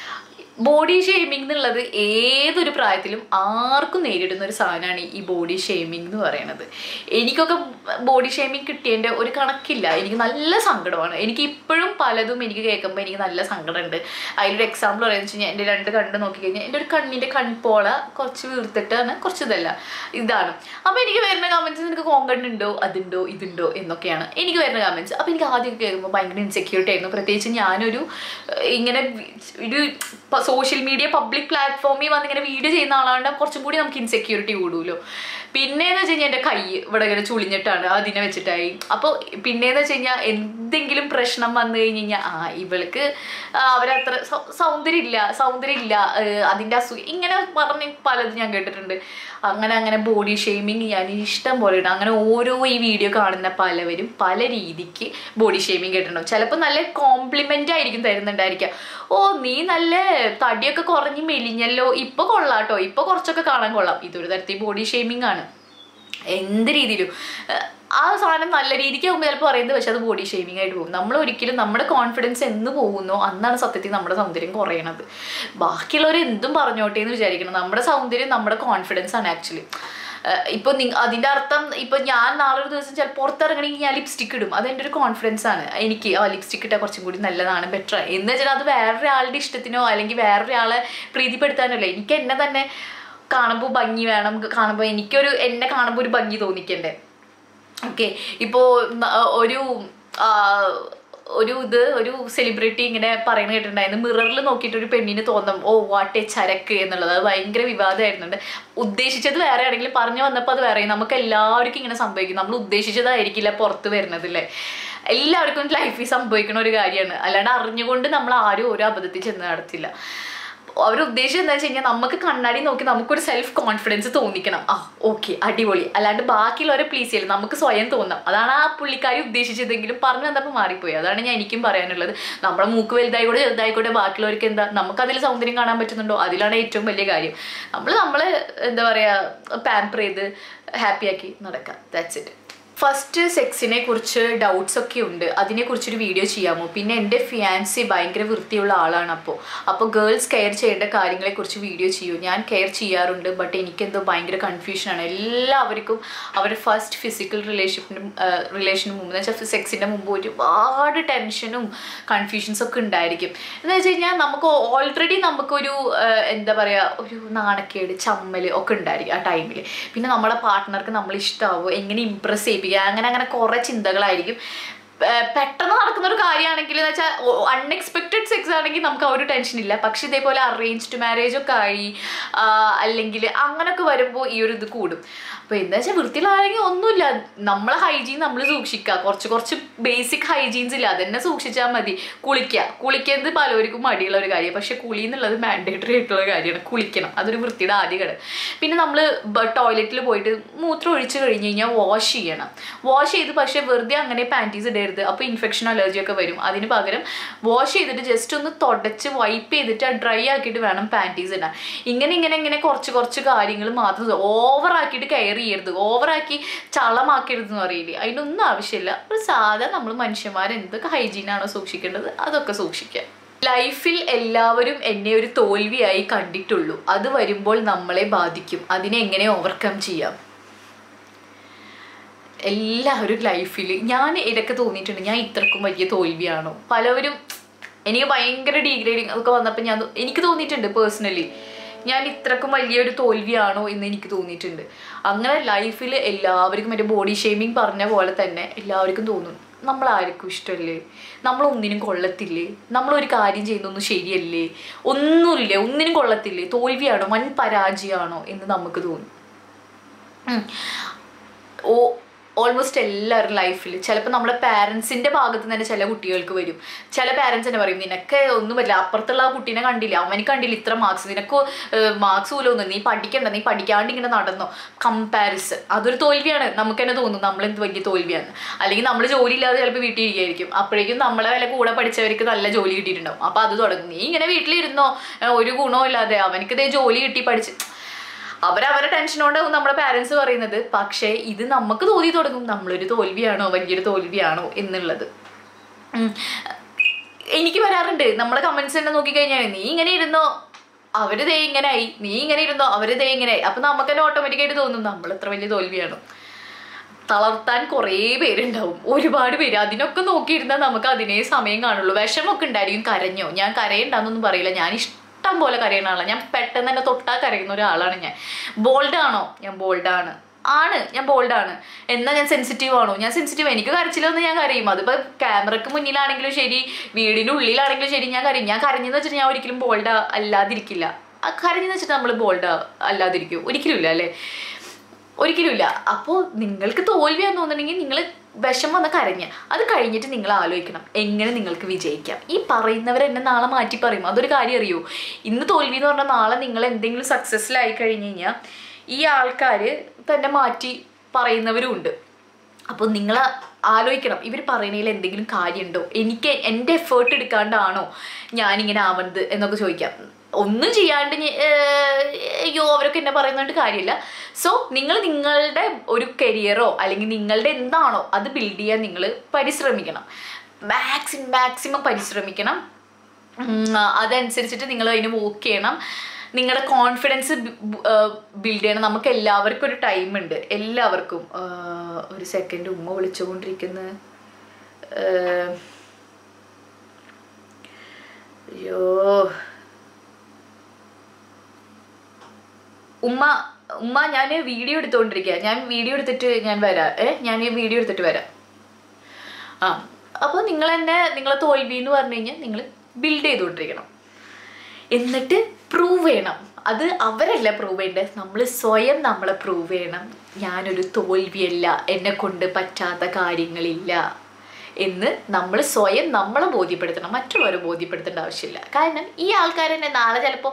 ബോഡി ഷെയ്മിങ് എന്നുള്ളത് ഏതൊരു പ്രായത്തിലും ആർക്കും നേരിടുന്ന ഒരു സാധനമാണ് ഈ ബോഡി ഷെയ്മിങ് എന്ന് പറയുന്നത് എനിക്കൊക്കെ ബോഡി ഷെയ്മിങ് കിട്ടിയതിൻ്റെ ഒരു കണക്കില്ല എനിക്ക് നല്ല സങ്കടമാണ് എനിക്ക് ഇപ്പോഴും പലതും എനിക്ക് കേൾക്കുമ്പോൾ എനിക്ക് നല്ല സങ്കടമുണ്ട് അതിലൊരു എക്സാമ്പിൾ പറയുന്നത് വെച്ച് കഴിഞ്ഞാൽ എൻ്റെ രണ്ട് കണ്ണ് നോക്കിക്കഴിഞ്ഞാൽ എൻ്റെ ഒരു കണ്ണിൻ്റെ കൺപോള കുറച്ച് വീർത്തിട്ടാണ് കുറച്ച് ഇതല്ല ഇതാണ് അപ്പോൾ എനിക്ക് വരുന്ന കമൻസ് നിനക്ക് കോങ്കണ്ണുണ്ടോ അതുണ്ടോ ഇതുണ്ടോ എന്നൊക്കെയാണ് എനിക്ക് വരുന്ന കമൻസ് അപ്പോൾ എനിക്ക് ആദ്യം കേൾക്കുമ്പോൾ ഭയങ്കര ഇൻസെക്യൂരിറ്റി ആയിരുന്നു പ്രത്യേകിച്ച് ഞാനൊരു ഏഹ്, ഇങ്ങനെ വി- ഒരു സോഷ്യൽ മീഡിയ പബ്ലിക് പ്ലാറ്റ്ഫോമിൽ വന്ന് ഇങ്ങനെ വീഡിയോ ചെയ്യുന്ന ആളാണ്ട് കുറച്ചും കൂടി നമുക്ക് ഇൻസെക്യൂരിറ്റി കൂടുമല്ലോ പിന്നെന്ന് വെച്ച് കഴിഞ്ഞാൽ എൻ്റെ കൈ ഇവിടെ ഇങ്ങനെ ചുളിഞ്ഞിട്ടാണ് അതിനെ വെച്ചിട്ടായി അപ്പോൾ പിന്നെന്ന് വെച്ച് കഴിഞ്ഞാൽ എന്തെങ്കിലും പ്രശ്നം വന്നു കഴിഞ്ഞ് കഴിഞ്ഞാൽ ആ ഇവൾക്ക് ആ, അവരത്ര സൗ- സൗന്ദര്യം ഇല്ല സൗന്ദര്യം ഇല്ല ഏഹ്, അതിൻ്റെ അസുഖം ഇങ്ങനെ പറഞ്ഞ് പലതും ഞാൻ കേട്ടിട്ടുണ്ട് അങ്ങനെ അങ്ങനെ ബോഡി ഷെയ്മിങ് ഞാൻ ഇഷ്ടം പോലെ ഉണ്ട് അങ്ങനെ ഓരോ ഈ വീഡിയോ കാണുന്ന പലവരും പല രീതിക്ക് ബോഡി ഷെയ്മിങ് കേട്ടിട്ടുണ്ടാവും ചിലപ്പോൾ നല്ല കോംപ്ലിമെൻ്റ് ആയിരിക്കും തരുന്നുണ്ടായിരിക്കുക ഓ നീ നല്ല തടിയൊക്കെ കുറഞ്ഞ് മെലിഞ്ഞല്ലോ ഇപ്പൊ കൊള്ളാട്ടോ ഇപ്പൊ കുറച്ചൊക്കെ കാണാൻ കൊള്ളാം ഇതൊരു തരത്തിൽ ബോഡി ഷെയ്മിങ് ആണ് എന്ത് രീതിയിലും ഏഹ് ആ സാധനം നല്ല രീതിക്ക് ആകുമ്പോൾ ചിലപ്പോൾ പറയുന്നത് പക്ഷെ അത് ബോഡി ഷെയ്മിങ് ആയിട്ട് പോകും നമ്മൾ ഒരിക്കലും നമ്മുടെ കോൺഫിഡൻസ് എന്ന് പോകുന്നോ അന്നാണ് സത്യത്തിൽ നമ്മുടെ സൗന്ദര്യം കുറയണത് ബാക്കിയുള്ളവർ എന്തും പറഞ്ഞോട്ടെ എന്ന് വിചാരിക്കണം നമ്മുടെ സൗന്ദര്യം നമ്മുടെ കോൺഫിഡൻസ് ആണ് ആക്ച്വലി ഇപ്പൊ നി അതിന്റെ അർത്ഥം ഇപ്പൊ ഞാൻ നാളെ ഒരു ദിവസം ചിലപ്പോൾ പുറത്തിറങ്ങണമെങ്കിൽ ഞാൻ ലിപ്സ്റ്റിക് ഇടും അത് എൻ്റെ ഒരു കോൺഫിഡൻസ് ആണ് എനിക്ക് ആ ലിപ്സ്റ്റിക് ഇട്ടാൽ കുറച്ചും കൂടി നല്ലതാണ് ബെറ്റർ എന്ന് വെച്ചാൽ അത് വേറൊരാളുടെ ഇഷ്ടത്തിനോ അല്ലെങ്കിൽ വേറൊരാളെ പ്രീതിപ്പെടുത്താനല്ല എനിക്ക് എന്നെ തന്നെ കാണുമ്പോൾ ഭംഗി വേണം കാണുമ്പോൾ എനിക്കൊരു എന്നെ കാണുമ്പോൾ ഒരു ഭംഗി തോന്നിക്കണ്ടേ ഓക്കെ ഇപ്പോൾ ഒരു ആ, ഒരു ഇത് ഒരു സെലിബ്രിറ്റി ഇങ്ങനെ പറയുന്നത് കേട്ടിട്ടുണ്ടായിരുന്നു മിററിൽ നോക്കിയിട്ട് ഒരു പെണ്ണിന് തോന്നും ഓ വാട്ട് എ ചരക്ക് എന്നുള്ളത് അത് ഭയങ്കര വിവാദമായിരുന്നുണ്ട് ഉദ്ദേശിച്ചത് വേറെ ആണെങ്കിലും പറഞ്ഞു വന്നപ്പോൾ അത് വേറെ നമുക്ക് എല്ലാവർക്കും ഇങ്ങനെ സംഭവിക്കും നമ്മൾ ഉദ്ദേശിച്ചതായിരിക്കില്ല പുറത്ത് വരുന്നത് അല്ലേ എല്ലാവർക്കും ലൈഫിൽ സംഭവിക്കുന്ന ഒരു കാര്യമാണ് അല്ലാണ്ട് അറിഞ്ഞുകൊണ്ട് നമ്മൾ ആരും ഓരോ അബദ്ധത്തിൽ ചെന്ന് നടത്തില്ല അവർ ഉദ്ദേശിച്ചത് എന്താ വെച്ച് കഴിഞ്ഞാൽ നമുക്ക് കണ്ണാടി നോക്കി നമുക്കൊരു സെൽഫ് കോൺഫിഡൻസ് തോന്നിക്കണം ആ ഓക്കെ അടിപൊളി അല്ലാണ്ട് ബാക്കിയുള്ളവരെ പ്ലീസ് ചെയ്യില്ല നമുക്ക് സ്വയം തോന്നാം അതാണ് ആ പുള്ളിക്കാരി ഉദ്ദേശിച്ചതെങ്കിലും പറഞ്ഞു വന്നപ്പോൾ മാറിപ്പോയി അതാണ് ഞാൻ എനിക്കും പറയാനുള്ളത് നമ്മുടെ മൂക്ക് വലുതായിക്കോട്ടെ ചെറുതായിക്കോട്ടെ ബാക്കിയുള്ളവർക്ക് എന്താ നമുക്ക് അതിൽ സൗന്ദര്യം കാണാൻ പറ്റുന്നുണ്ടോ അതിലാണ് ഏറ്റവും വലിയ കാര്യം നമ്മൾ നമ്മൾ എന്താ പറയുക പാമ്പർ ചെയ്ത് ഹാപ്പിയാക്കി നടക്കാം ദാറ്റ്സ് ഇറ്റ് ഫസ്റ്റ് സെക്സിനെ കുറിച്ച് ഡൗട്ട്സ് ഒക്കെ ഉണ്ട് അതിനെക്കുറിച്ചൊരു വീഡിയോ ചെയ്യാമോ പിന്നെ എൻ്റെ ഫിയാൻസി ഭയങ്കര വൃത്തിയുള്ള ആളാണ് അപ്പോൾ അപ്പോൾ ഗേൾസ് കെയർ ചെയ്യേണ്ട കാര്യങ്ങളെക്കുറിച്ച് വീഡിയോ ചെയ്യൂ ഞാൻ കെയർ ചെയ്യാറുണ്ട് ബട്ട് എനിക്കെന്തോ ഭയങ്കര കൺഫ്യൂഷനാണ് എല്ലാവർക്കും അവരുടെ ഫസ്റ്റ് ഫിസിക്കൽ റിലേഷനും റിലേഷന് മുമ്പ് എന്ന് വെച്ചാൽ സെക്സിൻ്റെ മുമ്പ് ഒരുപാട് ടെൻഷനും കൺഫ്യൂഷൻസ് ഒക്കെ ഉണ്ടായിരിക്കും എന്ന് വെച്ച് കഴിഞ്ഞാൽ നമുക്ക് ഓൾറെഡി നമുക്കൊരു ആ, എന്താ പറയുക ഒരു നാണക്കേട് ചമ്മൽ ഒക്കെ ഉണ്ടായിരിക്കും ആ ടൈമിൽ പിന്നെ നമ്മുടെ പാർട്ട്ണർക്ക് നമ്മൾ ഇഷ്ടമാവോ എങ്ങനെ ഇമ്പ്രസ് ചെയ്യിപ്പിക്കുക അങ്ങനെ അങ്ങനെ കുറേ ചിന്തകളായിരിക്കും പെ- പെട്ടെന്ന് നടക്കുന്ന ഒരു കാര്യമാണെങ്കിൽ എന്ന് വെച്ചാൽ അൺഎക്സ്പെക്റ്റഡ് സെക്സ് ആണെങ്കിൽ നമുക്ക് ആ ഒരു ടെൻഷൻ ഇല്ല പക്ഷെ ഇതേപോലെ അറേഞ്ച്ഡ് മാരേജ് ഒക്കെ ആയി ആ, അല്ലെങ്കിൽ അങ്ങനൊക്കെ വരുമ്പോൾ ഈ ഒരു ഇത് കൂടും അപ്പോൾ എന്താ വെച്ചാൽ വൃത്തിയിലാണെങ്കിൽ ഒന്നുമില്ല നമ്മളെ ഹൈജീൻ നമ്മൾ സൂക്ഷിക്കുക കുറച്ച് കുറച്ച് ബേസിക് ഹൈജീൻസ് ഇല്ല അതന്നെ സൂക്ഷിച്ചാൽ മതി കുളിക്കുക കുളിക്കുന്നത് പലവർക്കും മടിയുള്ള ഒരു കാര്യം പക്ഷെ കുളി എന്നുള്ളത് മാൻഡേറ്ററി ആയിട്ടുള്ള കാര്യമാണ് കുളിക്കണം അതൊരു വൃത്തിയുടെ ആദ്യ ഘടകം പിന്നെ നമ്മൾ ടോയ്ലറ്റിൽ പോയിട്ട് മൂത്രം ഒഴിച്ച് കഴിഞ്ഞ് കഴിഞ്ഞാൽ വാഷ് ചെയ്യണം വാഷ് ചെയ്ത് പക്ഷേ വെറുതെ അങ്ങനെ പാൻറ്റീസ് ഇടരുത് അപ്പോൾ ഇൻഫെക്ഷൻ അലർജി ഒക്കെ വരും അതിന് പകരം വാഷ് ചെയ്തിട്ട് ജസ്റ്റ് ഒന്ന് തുടച്ച് വൈപ്പ് ചെയ്തിട്ട് ഡ്രൈ ആക്കിയിട്ട് വേണം പാൻറ്റീസ് ഇടാൻ ഇങ്ങനെ ഇങ്ങനെ ഇങ്ങനെ കുറച്ച് കുറച്ച് കാര്യങ്ങൾ മാത്രം ഓവർ ആക്കിയിട്ട് കെയർ ചെയ്യരുത് ഓവറാക്കി ചളമാക്കരുത് എന്ന് പറയില്ലേ അതിനൊന്നും ആവശ്യമില്ല ഒരു സാധാ നമ്മൾ മനുഷ്യന്മാർ എന്തൊക്കെ ഹൈജീനാണോ സൂക്ഷിക്കേണ്ടത് അതൊക്കെ സൂക്ഷിക്കുക ലൈഫിൽ എല്ലാവരും എന്നെ ഒരു തോൽവിയായി കണ്ടിട്ടുള്ളൂ അത് വരുമ്പോൾ നമ്മളെ ബാധിക്കും അതിനെ എങ്ങനെ ഓവർകം ചെയ്യാം എല്ലാവരും ലൈഫിൽ ഞാൻ ഇടയ്ക്ക് തോന്നിയിട്ടുണ്ട് ഞാൻ ഇത്രക്കും വലിയ തോൽവിയാണോ പലവരും എനിക്ക് ഭയങ്കര ഡീഗ്രേഡിങ് ഒക്കെ വന്നപ്പോൾ ഞാൻ തോ- എനിക്ക് തോന്നിയിട്ടുണ്ട് പേഴ്സണലി ഞാൻ ഇത്രക്കും വലിയൊരു തോൽവിയാണോ എന്ന് എനിക്ക് തോന്നിയിട്ടുണ്ട് അങ്ങനെ ലൈഫിൽ എല്ലാവർക്കും എൻ്റെ ബോഡി ഷേമിങ് പറഞ്ഞ പോലെ തന്നെ എല്ലാവർക്കും തോന്നും നമ്മൾ ആർക്കും ഇഷ്ടമല്ലേ നമ്മൾ ഒന്നിനും കൊള്ളത്തില്ലേ നമ്മളൊരു കാര്യം ചെയ്യുന്നൊന്നും ശരിയല്ലേ ഒന്നുമില്ലേ ഒന്നിനും കൊള്ളത്തില്ലേ തോൽവിയാണോ വൻ പരാജയമാണോ എന്ന് നമുക്ക് തോന്നും ഉം. ഓ ഓൾമോസ്റ്റ് എല്ലാവരുടെ ലൈഫിൽ ചിലപ്പോൾ നമ്മുടെ പാരൻസിൻ്റെ ഭാഗത്ത് നിന്ന് തന്നെ ചില കുട്ടികൾക്ക് വരും ചില പാരൻസ് തന്നെ പറയും നിനക്ക് ഒന്നും പറ്റില്ല അപ്പുറത്തുള്ള ആ കുട്ടീനെ കണ്ടില്ല അവന് കണ്ടില്ല ഇത്ര മാർക്സ് നിനക്ക് മാർക്സ് പോലും ഒന്നും നീ പഠിക്കണ്ട നീ പഠിക്കാണ്ട് ഇങ്ങനെ നടന്നോ കമ്പാരിസൺ അതൊരു തോൽവിയാണ് നമുക്ക് തന്നെ തോന്നും നമ്മൾ എന്ത് വലിയ തോൽവിയാണ് അല്ലെങ്കിൽ നമ്മൾ ജോലി ഇല്ലാതെ ചിലപ്പോൾ വീട്ടിൽ ഇരിക്കുകയായിരിക്കും അപ്പോഴേക്കും നമ്മളെ വില കൂടെ പഠിച്ചവർക്ക് നല്ല ജോലി കിട്ടിയിട്ടുണ്ടാവും അപ്പോൾ അത് തുടങ്ങും നീ ഇങ്ങനെ വീട്ടിലിരുന്നോ ഏഹ് ഒരു ഗുണവും ഇല്ലാതെ അവനക്ക് ഇതേ ജോലി കിട്ടി പഠിച്ച് അവരവരെ ടെൻഷനോണ്ടാവും നമ്മുടെ പാരൻസ് പറയുന്നത് പക്ഷേ ഇത് നമുക്ക് തോന്നി തുടങ്ങും നമ്മളൊരു തോൽവിയാണോ വലിയൊരു തോൽവിയാണോ എന്നുള്ളത് ഉം. എനിക്ക് വരാറുണ്ട് നമ്മുടെ കമന്റ്സ് തന്നെ നോക്കിക്കഴിഞ്ഞാൽ നീ ഇങ്ങനെ ഇരുന്നോ അവര് ദേ ഇങ്ങനായി നീ ഇങ്ങനെ ഇരുന്നോ അവര് ദേ ഇങ്ങനെയായി അപ്പൊ നമുക്ക് തന്നെ ഓട്ടോമാറ്റിക്കായിട്ട് തോന്നും നമ്മൾ എത്ര വലിയ തോൽവിയാണോ തളർത്താൻ കുറേ പേരുണ്ടാവും ഒരുപാട് പേര് അതിനൊക്കെ നോക്കിയിരുന്നാൽ നമുക്ക് അതിനേ സമയം കാണുള്ളൂ വിഷമൊക്കെ ഉണ്ടായിരിക്കും കരഞ്ഞോ ഞാൻ കരയണ്ടെന്നൊന്നും പറയില്ല ഞാൻ ഇഷ്ടം പോലെ കരയുന്ന ആളാണ് ഞാൻ പെട്ടെന്ന് തന്നെ തൊട്ടാ കരയുന്ന ഒരാളാണ് ഞാൻ ബോൾഡ് ആണോ ഞാൻ ബോൾഡ് ആണ് ആണ് ഞാൻ ബോൾഡ് ആണ് എന്നാൽ ഞാൻ സെൻസിറ്റീവ് ആണോ ഞാൻ സെൻസിറ്റീവ് എനിക്ക് കരച്ചിലൊന്നും ഞാൻ കരയും അതിപ്പോൾ ക്യാമറക്ക് മുന്നിലാണെങ്കിലും ശരി വീടിൻ്റെ ഉള്ളിലാണെങ്കിലും ശരി ഞാൻ കരയും ഞാൻ കരഞ്ഞെന്ന് വെച്ചിട്ട് ഞാൻ ഒരിക്കലും ബോൾഡ് അല്ലാതിരിക്കില്ല ആ കരഞ്ഞെന്ന് വെച്ചിട്ട് നമ്മൾ ബോൾഡ് അല്ലാതിരിക്കും ഒരിക്കലും ഇല്ല അല്ലേ ഒരിക്കലുമില്ല അപ്പോൾ നിങ്ങൾക്ക് തോൽവിയാന്ന് തോന്നുന്നുണ്ടെങ്കിൽ നിങ്ങൾ വിഷം വന്ന് കരഞ്ഞ അത് കഴിഞ്ഞിട്ട് നിങ്ങൾ ആലോചിക്കണം എങ്ങനെ നിങ്ങൾക്ക് വിജയിക്കാം ഈ പറയുന്നവർ എന്നെ നാളെ മാറ്റി പറയും അതൊരു കാര്യം അറിയോ ഇന്ന് തോൽവി എന്ന് പറഞ്ഞാൽ നാളെ നിങ്ങൾ എന്തെങ്കിലും സക്സസ്സിലായി കഴിഞ്ഞ് കഴിഞ്ഞാൽ ഈ ആൾക്കാർ തന്നെ മാറ്റി പറയുന്നവരും ഉണ്ട് അപ്പോൾ നിങ്ങൾ ആലോചിക്കണം ഇവർ പറയുന്നതിൽ എന്തെങ്കിലും കാര്യമുണ്ടോ എനിക്ക് എൻ്റെ എഫേർട്ട് എടുക്കാണ്ടാണോ ഞാനിങ്ങനെ ആവുന്നത് എന്നൊക്കെ ചോദിക്കാം ഒന്നും ചെയ്യാണ്ട് ഞ- ഏർ അയ്യോ അവരൊക്കെ എന്നെ പറയുന്നതുകൊണ്ട് കാര്യമില്ല സോ നിങ്ങൾ നിങ്ങളുടെ ഒരു കരിയറോ അല്ലെങ്കിൽ നിങ്ങളുടെ എന്താണോ അത് ബിൽഡ് ചെയ്യാൻ നിങ്ങൾ പരിശ്രമിക്കണം മാക്സിമം മാക്സിമം പരിശ്രമിക്കണം ഉം, അതനുസരിച്ചിട്ട് നിങ്ങൾ അതിന് വർക്ക് ചെയ്യണം നിങ്ങളുടെ കോൺഫിഡൻസ് ബിൽഡ് ചെയ്യണം നമുക്ക് എല്ലാവർക്കും ഒരു ടൈം ഉണ്ട് എല്ലാവർക്കും ആ, ഒരു സെക്കൻഡ് ഉമ്മ വിളിച്ചുകൊണ്ടിരിക്കുന്ന അയ്യോ ഉമ്മ ഉമ്മ ഞാൻ വീഡിയോ എടുത്തുകൊണ്ടിരിക്കുക ഞാൻ വീഡിയോ എടുത്തിട്ട് ഞാൻ വരാം ഏ ഞാൻ ഈ വീഡിയോ എടുത്തിട്ട് വരാം ആ അപ്പോൾ നിങ്ങൾ തന്നെ നിങ്ങളെ തോൽവി എന്ന് പറഞ്ഞു കഴിഞ്ഞാൽ നിങ്ങൾ ബിൽഡ് ചെയ്തുകൊണ്ടിരിക്കണം എന്നിട്ട് പ്രൂവ് ചെയ്യണം അത് അവരല്ല പ്രൂവ് ചെയ്യേണ്ടത് നമ്മൾ സ്വയം നമ്മളെ പ്രൂവ് ചെയ്യണം ഞാനൊരു തോൽവിയല്ല എന്നെ കൊണ്ട് പറ്റാത്ത കാര്യങ്ങളില്ല എന്ന് നമ്മൾ സ്വയം നമ്മളെ ബോധ്യപ്പെടുത്തണം മറ്റുള്ളവരെ ബോധ്യപ്പെടുത്തേണ്ട ആവശ്യമില്ല കാരണം ഈ ആൾക്കാർ തന്നെ നാളെ ചിലപ്പോൾ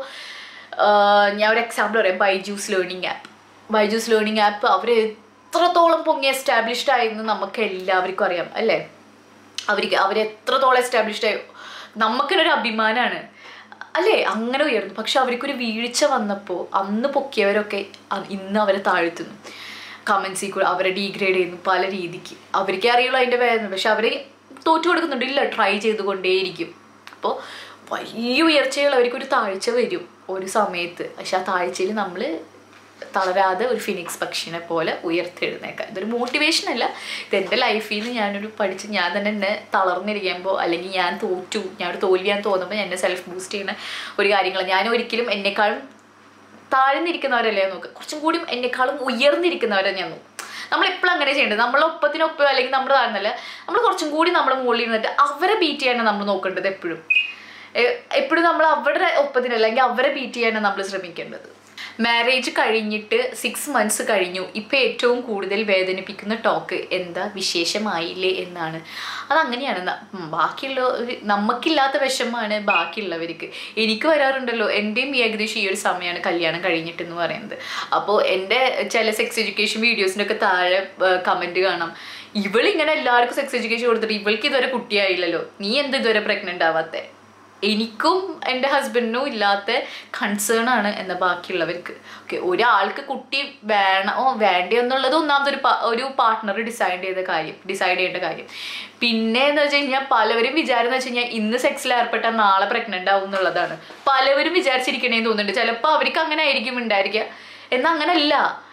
ഞാൻ ഒരു എക്സാമ്പിൾ പറയാം Byju's learning app Byju's learning app അവർ എത്രത്തോളം പൊങ്ങി എസ്റ്റാബ്ലിഷ്ഡ് ആയെന്ന് നമുക്ക് എല്ലാവർക്കും അറിയാം അല്ലേ അവർക്ക് അവർ എത്രത്തോളം എസ്റ്റാബ്ലിഷ്ഡ് ആയി നമുക്കൊരു അഭിമാനമാണ് അല്ലേ അങ്ങനെ ഉയർന്നു പക്ഷെ അവർക്കൊരു വീഴ്ച വന്നപ്പോൾ അന്ന് പൊക്കിയവരൊക്കെ അ- ഇന്ന് അവരെ താഴ്ത്തുന്നു കമൻസിൽ കൂടെ അവരെ ഡീഗ്രേഡ് ചെയ്യുന്നു പല രീതിക്ക് അവർക്കേ അറിയുള്ളൂ അതിൻ്റെ വേദന പക്ഷെ അവർ തോറ്റു കൊടുക്കുന്നുണ്ട് ഇല്ല ട്രൈ ചെയ്തുകൊണ്ടേയിരിക്കും അപ്പോൾ വലിയ ഉയർച്ചകൾ അവർക്കൊരു താഴ്ച വരും ഒരു സമയത്ത് പക്ഷെ ആ താഴ്ചയിൽ നമ്മൾ തളരാതെ ഒരു ഫിനിക്സ് പക്ഷിനെ പോലെ ഉയർത്തെഴുന്നേക്കാം ഇതൊരു മോട്ടിവേഷൻ അല്ല ഇത് എൻ്റെ ലൈഫിൽ നിന്ന് ഞാനൊരു പഠിച്ച് ഞാൻ തന്നെ എന്നെ തളർന്നിരിക്കുമ്പോൾ അല്ലെങ്കിൽ ഞാൻ തോറ്റു ഞാൻ ഒരു തോൽവിയാൻ തോന്നുമ്പോൾ എന്നെ സെൽഫ് ബൂസ്റ്റ് ചെയ്യുന്ന ഒരു കാര്യങ്ങൾ ഞാൻ ഒരിക്കലും എന്നെക്കാളും താഴ്ന്നിരിക്കുന്നവരല്ലേ നോക്കുക കുറച്ചും കൂടി എന്നെക്കാളും ഉയർന്നിരിക്കുന്നവരെ ഞാൻ നോക്കും നമ്മൾ എപ്പോഴും അങ്ങനെ ചെയ്യേണ്ടത് നമ്മളെ ഒപ്പത്തിനൊപ്പം അല്ലെങ്കിൽ നമ്മുടെ താഴ്ന്നല്ല നമ്മൾ കുറച്ചും കൂടി നമ്മുടെ മുകളിൽ ഇരുന്നിട്ട് അവരെ ബീറ്റ് ചെയ്യാനാണ് നമ്മൾ നോക്കേണ്ടത് എപ്പോഴും എപ്പോഴും നമ്മൾ അവരുടെ ഒപ്പത്തിന് അല്ലെങ്കിൽ അവരെ ബീറ്റ് ചെയ്യാനാണ് നമ്മൾ ശ്രമിക്കേണ്ടത് മാരേജ് കഴിഞ്ഞിട്ട് സിക്സ് മന്ത്സ് കഴിഞ്ഞു ഇപ്പം ഏറ്റവും കൂടുതൽ വേദനിപ്പിക്കുന്ന ടോക്ക് എന്താ വിശേഷമായില്ലേ എന്നാണ് അതങ്ങനെയാണ് ന- ഉം, ബാക്കിയുള്ള ഒരു നമുക്കില്ലാത്ത വിഷമമാണ് ബാക്കിയുള്ളവർക്ക് എനിക്ക് വരാറുണ്ടല്ലോ എൻ്റെയും ഏകദേശം ഈ ഒരു സമയമാണ് കല്യാണം കഴിഞ്ഞിട്ടെന്ന് പറയുന്നത് അപ്പോൾ എൻ്റെ ചില സെക്സ് എഡ്യൂക്കേഷൻ വീഡിയോസിൻ്റെ ഒക്കെ താഴെ കമൻറ്റ് കാണാം ഇവളിങ്ങനെ എല്ലാവർക്കും സെക്സ് എഡ്യൂക്കേഷൻ കൊടുത്തിട്ട് ഇവൾക്ക് ഇതുവരെ കുട്ടിയായില്ലല്ലോ നീ എന്ത് ഇതുവരെ പ്രഗ്നൻ്റ് ആവാത്തേ എനിക്കും എൻ്റെ ഹസ്ബൻഡിനും ഇല്ലാത്ത കൺസേൺ ആണ് എന്ന ബാക്കിയുള്ളവർക്ക് ഓക്കെ ഒരാൾക്ക് കുട്ടി വേണോ വേണ്ടയോ എന്നുള്ളത് ഒന്നാമത് ഒരു പാ- ഒരു പാർട്ട്ണർ ഡിസൈഡ് ചെയ്ത കാര്യം ഡിസൈഡ് ചെയ്യേണ്ട കാര്യം പിന്നെ എന്ന് വെച്ച് കഴിഞ്ഞാൽ പലവരും വിചാരം എന്ന് വെച്ച് കഴിഞ്ഞാൽ ഇന്ന് സെക്സിൽ ഏർപ്പെട്ടാൽ നാളെ പ്രഗ്നൻ്റ് ആവും എന്നുള്ളതാണ് പലവരും വിചാരിച്ചിരിക്കണേന്ന് തോന്നുന്നുണ്ട് ചിലപ്പോൾ അവർക്ക് അങ്ങനെ ആയിരിക്കും ഉണ്ടായിരിക്കുക എന്നാൽ അങ്ങനല്ല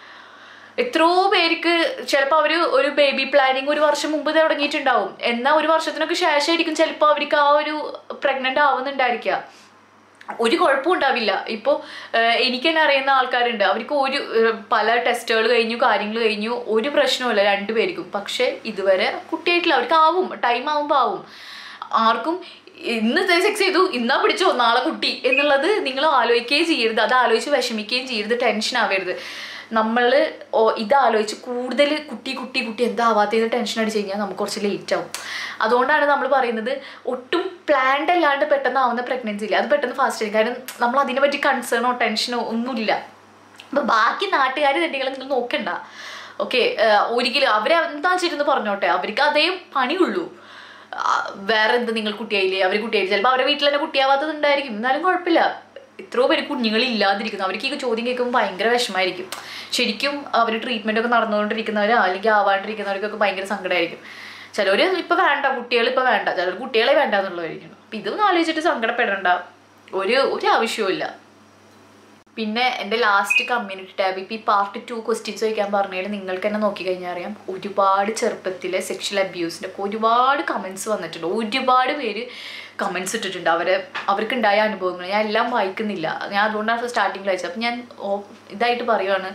എത്രയോ പേർക്ക് ചിലപ്പോൾ അവർ ഒരു ബേബി പ്ലാനിങ് ഒരു വർഷം മുമ്പ് തുടങ്ങിയിട്ടുണ്ടാവും എന്നാൽ ഒരു വർഷത്തിനൊക്കെ ശേഷമായിരിക്കും ചിലപ്പോൾ അവർക്ക് ആ ഒരു പ്രഗ്നൻ്റ് ആവുന്നുണ്ടായിരിക്കുക ഒരു കുഴപ്പവും ഉണ്ടാവില്ല ഇപ്പോൾ എനിക്ക് തന്നെ അറിയുന്ന ആൾക്കാരുണ്ട് അവർക്ക് ഒരു ഏഹ്, പല ടെസ്റ്റുകൾ കഴിഞ്ഞു കാര്യങ്ങൾ കഴിഞ്ഞു ഒരു പ്രശ്നവുമില്ല രണ്ടുപേർക്കും പക്ഷെ ഇതുവരെ കുട്ടിയായിട്ടില്ല അവർക്ക് ആവും ടൈം ആവുമ്പോൾ ആവും ആർക്കും ഇന്ന് സെക്സ് ചെയ്തു ഇന്നാ പിടിച്ചോ നാളെ കുട്ടി എന്നുള്ളത് നിങ്ങൾ ആലോചിക്കുകയും ചെയ്യരുത് അത് ആലോചിച്ച് വിഷമിക്കുകയും ചെയ്യരുത് ടെൻഷൻ ആവരുത് നമ്മൾ ഇത് ആലോചിച്ച് കൂടുതൽ കുട്ടി കുട്ടി കുട്ടി എന്താ ആവാത്തതെന്ന് ടെൻഷൻ അടിച്ച് കഴിഞ്ഞാൽ നമുക്ക് കുറച്ച് ലേറ്റ് ആവും അതുകൊണ്ടാണ് നമ്മൾ പറയുന്നത് ഒട്ടും പ്ലാൻഡ് അല്ലാണ്ട് പെട്ടെന്ന് ആവുന്ന പ്രഗ്നൻസി ഇല്ല അത് പെട്ടെന്ന് ഫാസ്റ്റ് ആയിരിക്കും കാരണം നമ്മൾ അതിനെ പറ്റി കൺസേണോ ടെൻഷനോ ഒന്നുമില്ല അപ്പൊ ബാക്കി നാട്ടുകാർ തന്നെകൾ നിങ്ങൾ നോക്കണ്ട ഓക്കെ ഒരിക്കലും അവരെ എന്താ വെച്ചിരുന്ന് പറഞ്ഞോട്ടെ അവർക്ക് അതേ പണിയുള്ളൂ ആ, വേറെ എന്ത് നിങ്ങൾ കുട്ടിയായില്ലേ അവർ കുട്ടിയായി ചിലപ്പോൾ അവരുടെ വീട്ടിൽ തന്നെ കുട്ടിയാവാത്തത് ഉണ്ടായിരിക്കും എന്നാലും കുഴപ്പമില്ല എത്രയോ പേര് കുഞ്ഞുങ്ങളില്ലാതിരിക്കുന്നു അവർക്ക് ഈ ചോദ്യം കേൾക്കുമ്പോൾ ഭയങ്കര വിഷമമായിരിക്കും ശരിക്കും അവർ ട്രീറ്റ്മെൻ്റ് ഒക്കെ നടന്നുകൊണ്ടിരിക്കുന്നവരോ അല്ലെങ്കിൽ ആവാണ്ടിരിക്കുന്നവർക്കൊക്കെ ഭയങ്കര സങ്കടമായിരിക്കും ചിലവർ ഇപ്പം വേണ്ട കുട്ടികൾ ഇപ്പം വേണ്ട ചിലർ കുട്ടികളെ വേണ്ട എന്നുള്ളതായിരിക്കും അപ്പം ഇതൊന്നും ആലോചിച്ചിട്ട് സങ്കടപ്പെടേണ്ട ഒരു ഒരു ആവശ്യവും പിന്നെ എൻ്റെ ലാസ്റ്റ് കമ്മ്യൂണിറ്റി ടാബ് ഇപ്പോൾ ഈ പാർട്ട് ടു ക്വസ്റ്റ്യൻസ് ചോദിക്കാൻ പറഞ്ഞാൽ നിങ്ങൾക്ക് തന്നെ നോക്കിക്കഴിഞ്ഞാൽ അറിയാം ഒരുപാട് ചെറുപ്പത്തിലെ സെക്ഷൽ അബ്യൂസിൻ്റെ ഒക്കെ ഒരുപാട് കമൻസ് വന്നിട്ടുണ്ട് ഒരുപാട് പേര് കമൻസ് ഇട്ടിട്ടുണ്ട് അവരെ അവർക്കുണ്ടായ അനുഭവങ്ങൾ ഞാൻ എല്ലാം വായിക്കുന്നില്ല ഞാൻ അതുകൊണ്ടാണ് സ്റ്റാർട്ടിങ്ങിൽ അയച്ചത് അപ്പം ഞാൻ ഓ- ഇതായിട്ട് പറയുവാണ്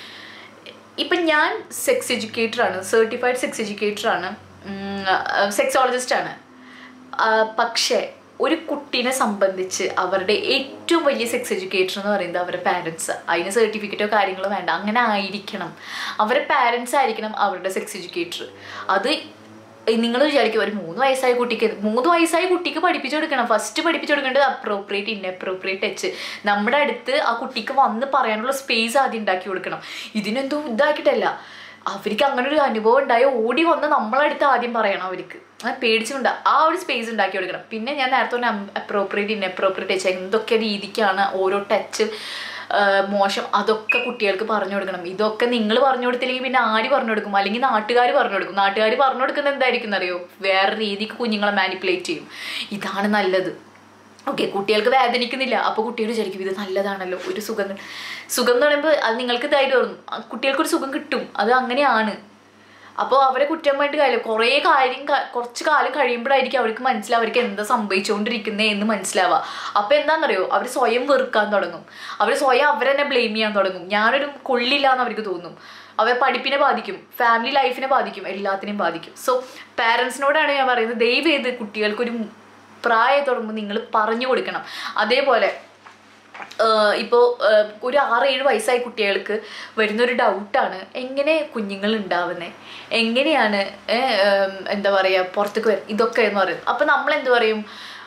ഇപ്പം ഞാൻ സെക്സ് എഡ്യൂക്കേറ്റർ ആണ് സർട്ടിഫൈഡ് സെക്സ് എഡ്യൂക്കേറ്റർ ആണ് സെക്സോളജിസ്റ്റ് ആണ് ആ, പക്ഷേ ഒരു കുട്ടീനെ സംബന്ധിച്ച് അവരുടെ ഏറ്റവും വലിയ സെക്സ് എഡ്യൂക്കേറ്റർ എന്ന് പറയുന്നത് അവരുടെ പാരൻസ് അതിന് സർട്ടിഫിക്കറ്റോ കാര്യങ്ങളോ വേണ്ട അങ്ങനെ ആയിരിക്കണം അവരുടെ പാരൻസ് ആയിരിക്കണം അവരുടെ സെക്സ് എഡ്യൂക്കേറ്റർ അത് നിങ്ങൾ വിചാരിക്കും ഒരു മൂന്ന് വയസ്സായ കുട്ടിക്ക് മൂന്ന് വയസ്സായ കുട്ടിക്ക് പഠിപ്പിച്ചു കൊടുക്കണം ഫസ്റ്റ് പഠിപ്പിച്ചു കൊടുക്കേണ്ടത് അപ്രോപ്രിയേറ്റ് ഇൻഅപ്രോപ്രിയേറ്റ് ടച്ച് നമ്മുടെ അടുത്ത് ആ കുട്ടിക്ക് വന്ന് പറയാനുള്ള സ്പേസ് ആദ്യം ഉണ്ടാക്കി കൊടുക്കണം ഇതിനെന്തോ ഇതാക്കിയിട്ടല്ല അവർക്ക് അങ്ങനെ ഒരു അനുഭവം ഉണ്ടായോ ഓടി വന്ന് നമ്മളടുത്ത് ആദ്യം പറയണം അവർക്ക് ആ പേടിച്ചുകൊണ്ട് ആ ഒരു സ്പേസ് ഉണ്ടാക്കി കൊടുക്കണം പിന്നെ ഞാൻ നേരത്തെ പറഞ്ഞ അപ്രോപ്രിയേറ്റ് ഇൻഅപ്രോപ്രിയേറ്റ് ടച്ച് എന്തൊക്കെ രീതിക്കാണ് ഓരോ ടച്ച് മോശം അതൊക്കെ കുട്ടികൾക്ക് പറഞ്ഞു കൊടുക്കണം ഇതൊക്കെ നിങ്ങൾ പറഞ്ഞു കൊടുത്തില്ലെങ്കിൽ പിന്നെ ആര് പറഞ്ഞു കൊടുക്കും അല്ലെങ്കിൽ നാട്ടുകാർ പറഞ്ഞു കൊടുക്കും നാട്ടുകാർ പറഞ്ഞു കൊടുക്കുന്നത് എന്തായിരിക്കും എന്നറിയോ വേറെ രീതിക്ക് കുഞ്ഞുങ്ങളെ മാനിപ്പുലേറ്റ് ചെയ്യും ഇതാണ് നല്ലത് ഓക്കെ കുട്ടികൾക്ക് വേദനിക്കുന്നില്ല അപ്പോൾ കുട്ടികൾ വിചാരിക്കും ഇത് നല്ലതാണല്ലോ ഒരു സുഖം കി- സുഖം എന്ന് പറയുമ്പോൾ അത് നിങ്ങൾക്ക് ഇതായിട്ട് തോന്നും ആ കുട്ടികൾക്കൊരു സുഖം കിട്ടും അത് അങ്ങനെയാണ് അപ്പോൾ അവരെ കുറ്റം വേണ്ടി കാര്യം കുറേ കാര്യം ക- കുറച്ച് കാലം കഴിയുമ്പോഴായിരിക്കും അവർക്ക് മനസ്സിലാവും അവർക്ക് എന്താ സംഭവിച്ചുകൊണ്ടിരിക്കുന്നത് എന്ന് മനസ്സിലാവുക അപ്പോൾ എന്താണെന്നറിയോ അവർ സ്വയം വെറുക്കാൻ തുടങ്ങും അവർ സ്വയം അവരെന്നെ ബ്ലെയിം ചെയ്യാൻ തുടങ്ങും ഞാനൊരു കൊള്ളില്ല എന്ന് അവർക്ക് തോന്നും അവരെ പഠിപ്പിനെ ബാധിക്കും ഫാമിലി ലൈഫിനെ ബാധിക്കും എല്ലാത്തിനെയും ബാധിക്കും സോ പാരൻസിനോടാണ് ഞാൻ പറയുന്നത് ദയവ് ചെയ്ത് കുട്ടികൾക്കൊരു പ്രായം തുടങ്ങുമ്പോൾ നിങ്ങൾ പറഞ്ഞു കൊടുക്കണം അതേപോലെ ഇപ്പോൾ ഒരു ആറ് ഏഴ് വയസ്സായ കുട്ടികൾക്ക് വരുന്നൊരു ഡൗട്ടാണ് എങ്ങനെ കുഞ്ഞുങ്ങൾ ഉണ്ടാവുന്നത് എങ്ങനെയാണ് ഏ, ഉം, എന്താ പറയുക പുറത്തേക്ക് വരും ഇതൊക്കെ എന്ന് പറയുന്നത് അപ്പം നമ്മൾ എന്ത് പറയും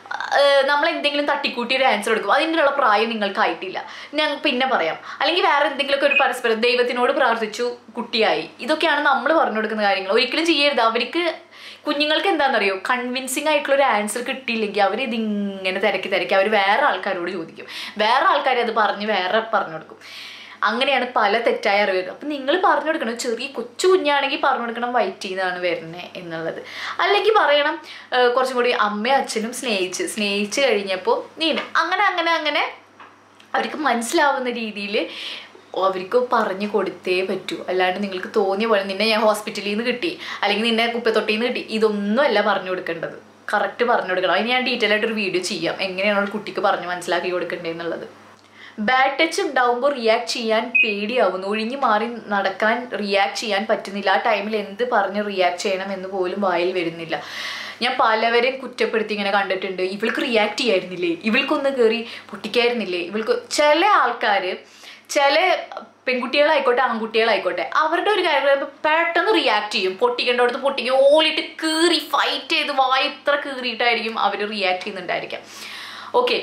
നമ്മൾ എന്തെങ്കിലും തട്ടിക്കൂട്ടി ഒരു ആൻസർ കൊടുക്കും അതിനുള്ള പ്രായം നിങ്ങൾക്കായിട്ടില്ല ഞാൻ പിന്നെ പറയാം അല്ലെങ്കിൽ വേറെ എന്തെങ്കിലുമൊക്കെ ഒരു പരസ്പരം ദൈവത്തിനോട് പ്രാർത്ഥിച്ചു കുട്ടിയായി ഇതൊക്കെയാണ് നമ്മൾ പറഞ്ഞു കൊടുക്കുന്ന കാര്യങ്ങൾ ഒരിക്കലും ചെയ്യരുത് അവർക്ക് കുഞ്ഞുങ്ങൾക്ക് എന്താണെന്നറിയോ കൺവിൻസിങ് ആയിട്ടുള്ള ഒരു ആൻസർ കിട്ടിയില്ലെങ്കിൽ അവർ ഇതിങ്ങനെ തിരക്കി തിരക്കി അവർ വേറെ ആൾക്കാരോട് ചോദിക്കും വേറെ ആൾക്കാർ അത് പറഞ്ഞ് വേറെ പറഞ്ഞു കൊടുക്കും അങ്ങനെയാണ് പല തെറ്റായ അറിവുകൾ അപ്പം നിങ്ങൾ പറഞ്ഞു കൊടുക്കണം ചെറിയ കൊച്ചു കുഞ്ഞാണെങ്കിൽ പറഞ്ഞു കൊടുക്കണം വയറ്റിൽ നിന്നാണ് വരുന്നത് എന്നുള്ളത് അല്ലെങ്കിൽ പറയണം ആ, കുറച്ചും കൂടി അമ്മയും അച്ഛനും സ്നേഹിച്ച് സ്നേഹിച്ച് കഴിഞ്ഞപ്പോൾ നീ അങ്ങനെ അങ്ങനെ അങ്ങനെ അവർക്ക് മനസ്സിലാവുന്ന രീതിയിൽ അവർക്ക് പറഞ്ഞു കൊടുത്തേ പറ്റൂ അല്ലാണ്ട് നിങ്ങൾക്ക് തോന്നിയ പോലെ നിന്നെ ഞാൻ ഹോസ്പിറ്റലിൽ നിന്ന് കിട്ടി അല്ലെങ്കിൽ നിന്നെ കുപ്പത്തൊട്ടിയിൽ നിന്ന് കിട്ടി ഇതൊന്നും അല്ല പറഞ്ഞു കൊടുക്കേണ്ടത് കറക്റ്റ് പറഞ്ഞു കൊടുക്കണം അതിന് ഞാൻ ഡീറ്റെയിൽ ആയിട്ട് ഒരു വീഡിയോ ചെയ്യാം എങ്ങനെയാണ് ഒരു കുട്ടിക്ക് പറഞ്ഞ് മനസ്സിലാക്കി കൊടുക്കേണ്ടത് എന്നുള്ളത് ബാഡ് ടച്ച് ഉണ്ടാവുമ്പോൾ റിയാക്ട് ചെയ്യാൻ പേടിയാവുന്നു ഒഴിഞ്ഞു മാറി നടക്കാൻ റിയാക്ട് ചെയ്യാൻ പറ്റുന്നില്ല ആ ടൈമിൽ എന്ത് പറഞ്ഞ് റിയാക്ട് ചെയ്യണം എന്ന് പോലും വായിൽ വരുന്നില്ല ഞാൻ പലവരെയും കുറ്റപ്പെടുത്തി ഇങ്ങനെ കണ്ടിട്ടുണ്ട് ഇവൾക്ക് റിയാക്ട് ചെയ്യായിരുന്നില്ലേ ഇവൾക്കൊന്ന് കയറി പൊട്ടിക്കായിരുന്നില്ലേ ഇവൾക്ക് ചില ആൾക്കാർ ചില പെൺകുട്ടികളായിക്കോട്ടെ ആൺകുട്ടികളായിക്കോട്ടെ അവരുടെ ഒരു കാര്യം പറയുമ്പോൾ പെട്ടെന്ന് റിയാക്ട് ചെയ്യും പൊട്ടിക്കേണ്ടടുത്ത് പൊട്ടിക്കും ഓളിട്ട് കീറി ഫൈറ്റ് ചെയ്ത് വായ ഇത്ര കീറിയിട്ടായിരിക്കും അവർ റിയാക്ട് ചെയ്യുന്നുണ്ടായിരിക്കാം ഓക്കെ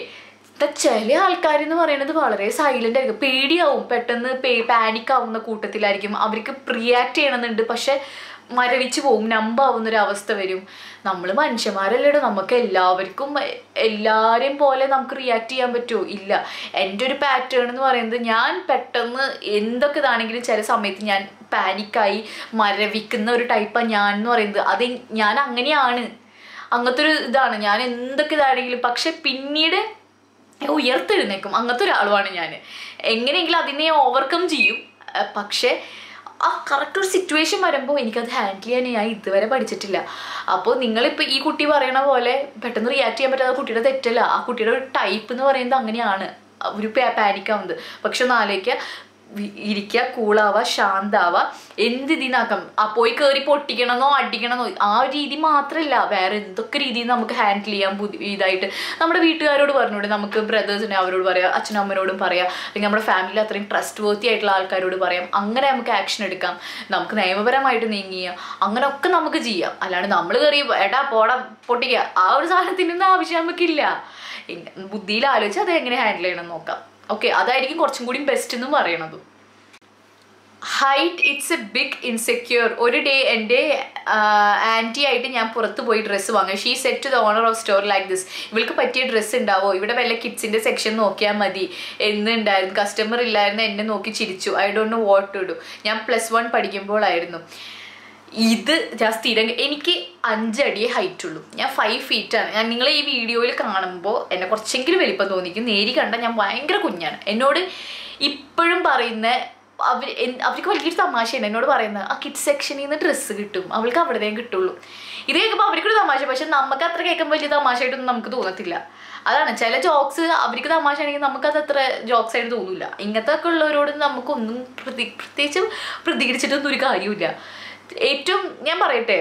ചില ആൾക്കാർ എന്ന് പറയുന്നത് വളരെ സൈലന്റ് ആയിരിക്കും പേടിയാവും പെട്ടെന്ന് പേ പാനിക് ആവുന്ന കൂട്ടത്തിലായിരിക്കും അവർക്ക് റിയാക്ട് ചെയ്യണമെന്നുണ്ട് പക്ഷെ മരവിച്ച് പോകും നമ്പാവുന്ന ഒരു അവസ്ഥ വരും നമ്മൾ മനുഷ്യന്മാരല്ലേടോ നമുക്ക് എല്ലാവർക്കും എല്ലാവരെയും പോലെ നമുക്ക് റിയാക്ട് ചെയ്യാൻ പറ്റുമോ ഇല്ല എൻ്റെ ഒരു പാറ്റേൺ എന്ന് പറയുന്നത് ഞാൻ പെട്ടെന്ന് എന്തൊക്കെ ഇതാണെങ്കിലും ചില സമയത്ത് ഞാൻ പാനിക്കായി മരവിക്കുന്ന ഒരു ടൈപ്പാണ് ഞാൻ എന്ന് പറയുന്നത് അത് ഞാൻ അങ്ങനെയാണ് അങ്ങനത്തെ ഒരു ഇതാണ് ഞാൻ എന്തൊക്കെ ഇതാണെങ്കിലും പക്ഷെ പിന്നീട് ഉയർത്തെഴുന്നേക്കും അങ്ങനത്തെ ഒരാളുമാണ് ഞാൻ എങ്ങനെയെങ്കിലും അതിനെ ഓവർകം ചെയ്യും അഹ് പക്ഷെ ആ കറക്റ്റ് ഒരു സിറ്റുവേഷൻ വരുമ്പോൾ എനിക്കത് ഹാൻഡിൽ ചെയ്യാൻ ഞാൻ ഇതുവരെ പഠിച്ചിട്ടില്ല അപ്പോൾ നിങ്ങളിപ്പോൾ ഈ കുട്ടി പറയണ പോലെ പെട്ടെന്ന് റിയാക്ട് ചെയ്യാൻ പറ്റാത്ത കുട്ടിയുടെ തെറ്റല്ല ആ കുട്ടിയുടെ ഒരു ടൈപ്പ് എന്ന് പറയുന്നത് അങ്ങനെയാണ് ഒരു പാനിക് ആവുന്നത് പക്ഷെ ഒന്ന് ആലോചിക്കുക വി- ഇരിക്കുക കൂളാവുക ശാന്താവുക എന്ത് ഇതിനാക്കാം ആ പോയി കയറി പൊട്ടിക്കണമെന്നോ അടിക്കണമെന്നോ ആ ഒരു രീതി മാത്രമല്ല വേറെ എന്തൊക്കെ രീതിയിൽ നമുക്ക് ഹാൻഡിൽ ചെയ്യാൻ ബുദ്ധി ഇതായിട്ട് നമ്മുടെ വീട്ടുകാരോട് പറഞ്ഞൂടെ നമുക്ക് ബ്രദേഴ്സിനെ അവരോട് പറയാം അച്ഛനും അമ്മയോടും പറയാം അല്ലെങ്കിൽ നമ്മുടെ ഫാമിലിയിൽ അത്രയും ട്രസ്റ്റ് വർത്തി ആയിട്ടുള്ള ആൾക്കാരോട് പറയാം അങ്ങനെ നമുക്ക് ആക്ഷൻ എടുക്കാം നമുക്ക് നിയമപരമായിട്ട് നീങ്ങിയ അങ്ങനെയൊക്കെ നമുക്ക് ചെയ്യാം അല്ലാണ്ട് നമ്മൾ കയറി എടാ പോടാ പൊട്ടിക്കുക ആ ഒരു സാധനത്തിനൊന്നും ആവശ്യം നമുക്കില്ല ഇങ്ങ- ബുദ്ധിയിൽ ആലോചിച്ച് അത് എങ്ങനെ ഹാൻഡിൽ ചെയ്യണം എന്ന് നോക്കാം ഓക്കെ അതായിരിക്കും കുറച്ചും കൂടി ബെസ്റ്റ് എന്നും പറയണത് height it's a big insecure ഒരു ഡേ എൻ്റെ ആൻറ്റി ആയിട്ട് ഞാൻ പുറത്ത് പോയി ഡ്രസ്സ് വാങ്ങി she said to the owner of store like this ഇവൾക്ക് പറ്റിയ ഡ്രസ്സ് ഉണ്ടാവോ ഇവിടെ വല്ല കിഡ്സിൻ്റെ സെക്ഷൻ നോക്കിയാൽ മതി എന്നുണ്ടായിരുന്നു കസ്റ്റമർ ഇല്ലായിരുന്നു എന്നെ നോക്കി ചിരിച്ചു I don't know what to do ഞാൻ പ്ലസ് വൺ പഠിക്കുമ്പോഴായിരുന്നു ഇത് ഞാൻ സ്ഥിരം എനിക്ക് അഞ്ചടിയേ ഹൈറ്റ് ഉള്ളൂ ഞാൻ ഫൈവ് ഫീറ്റ് ആണ് ഞാൻ നിങ്ങൾ ഈ വീഡിയോയിൽ കാണുമ്പോൾ എന്നെ കുറച്ചെങ്കിലും വലിപ്പം തോന്നിക്കും നേരി കണ്ട ഞാൻ ഭയങ്കര കുഞ്ഞാണ് എന്നോട് ഇപ്പോഴും പറയുന്ന അവർ അവർക്ക് വലിയൊരു തമാശയാണ് എന്നോട് പറയുന്നത് ആ കിഡ് സെക്ഷനിൽ നിന്ന് ഡ്രസ്സ് കിട്ടും അവൾക്ക് അവിടെതേ കിട്ടുള്ളൂ ഇത് കേൾക്കുമ്പോൾ അവർക്കൊരു തമാശ പക്ഷെ നമുക്ക് അത്ര കേൾക്കുമ്പോൾ വലിയ തമാശയായിട്ടൊന്നും നമുക്ക് തോന്നത്തില്ല അതാണ് ചില ജോക്സ് അവർക്ക് തമാശ ആണെങ്കിൽ നമുക്കത് അത്ര ജോക്സ് ആയിട്ട് തോന്നില്ല ഇങ്ങനത്തെ ഒക്കെ ഉള്ളവരോട് നമുക്കൊന്നും പ്രതി പ്രത്യേകിച്ച് പ്രതികരിച്ചിട്ടൊന്നും ഒരു കാര്യമില്ല ഏറ്റവും ഞാൻ പറയട്ടെ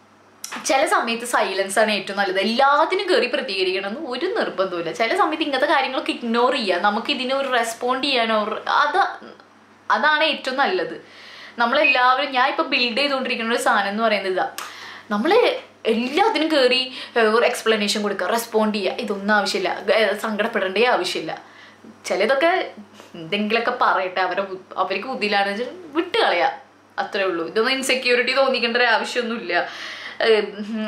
ചില സമയത്ത് സൈലൻസ് ആണ് ഏറ്റവും നല്ലത് എല്ലാത്തിനും കയറി പ്രതികരിക്കണം എന്ന് ഒരു നിർബന്ധമില്ല ചില സമയത്ത് ഇങ്ങനത്തെ കാര്യങ്ങളൊക്കെ ഇഗ്നോർ ചെയ്യുക നമുക്ക് ഇതിനെ ഒരു റെസ്പോണ്ട് ചെയ്യാനോ അത് അതാണ് ഏറ്റവും നല്ലത് നമ്മളെല്ലാവരും ഞാൻ ഇപ്പൊ ബിൽഡ് ചെയ്തുകൊണ്ടിരിക്കുന്ന ഒരു സാധനം എന്ന് പറയുന്നത് ഇതാ നമ്മൾ എല്ലാത്തിനും കയറി ഒരു എക്സ്പ്ലനേഷൻ കൊടുക്കുക റെസ്പോണ്ട് ചെയ്യുക ഇതൊന്നും ആവശ്യമില്ല ഏർ സങ്കടപ്പെടേണ്ടേ ആവശ്യമില്ല ചിലതൊക്കെ എന്തെങ്കിലുമൊക്കെ പറയട്ടെ അവരെ ബു- അവർക്ക് ബുദ്ധിയിലാണെന്ന് വെച്ചാൽ വിട്ട് കളയാ അത്രേ ഉള്ളൂ ഇതൊന്നും ഇൻസെക്യൂരിറ്റി തോന്നിക്കേണ്ട ഒരു ആവശ്യമൊന്നുമില്ല ഏർ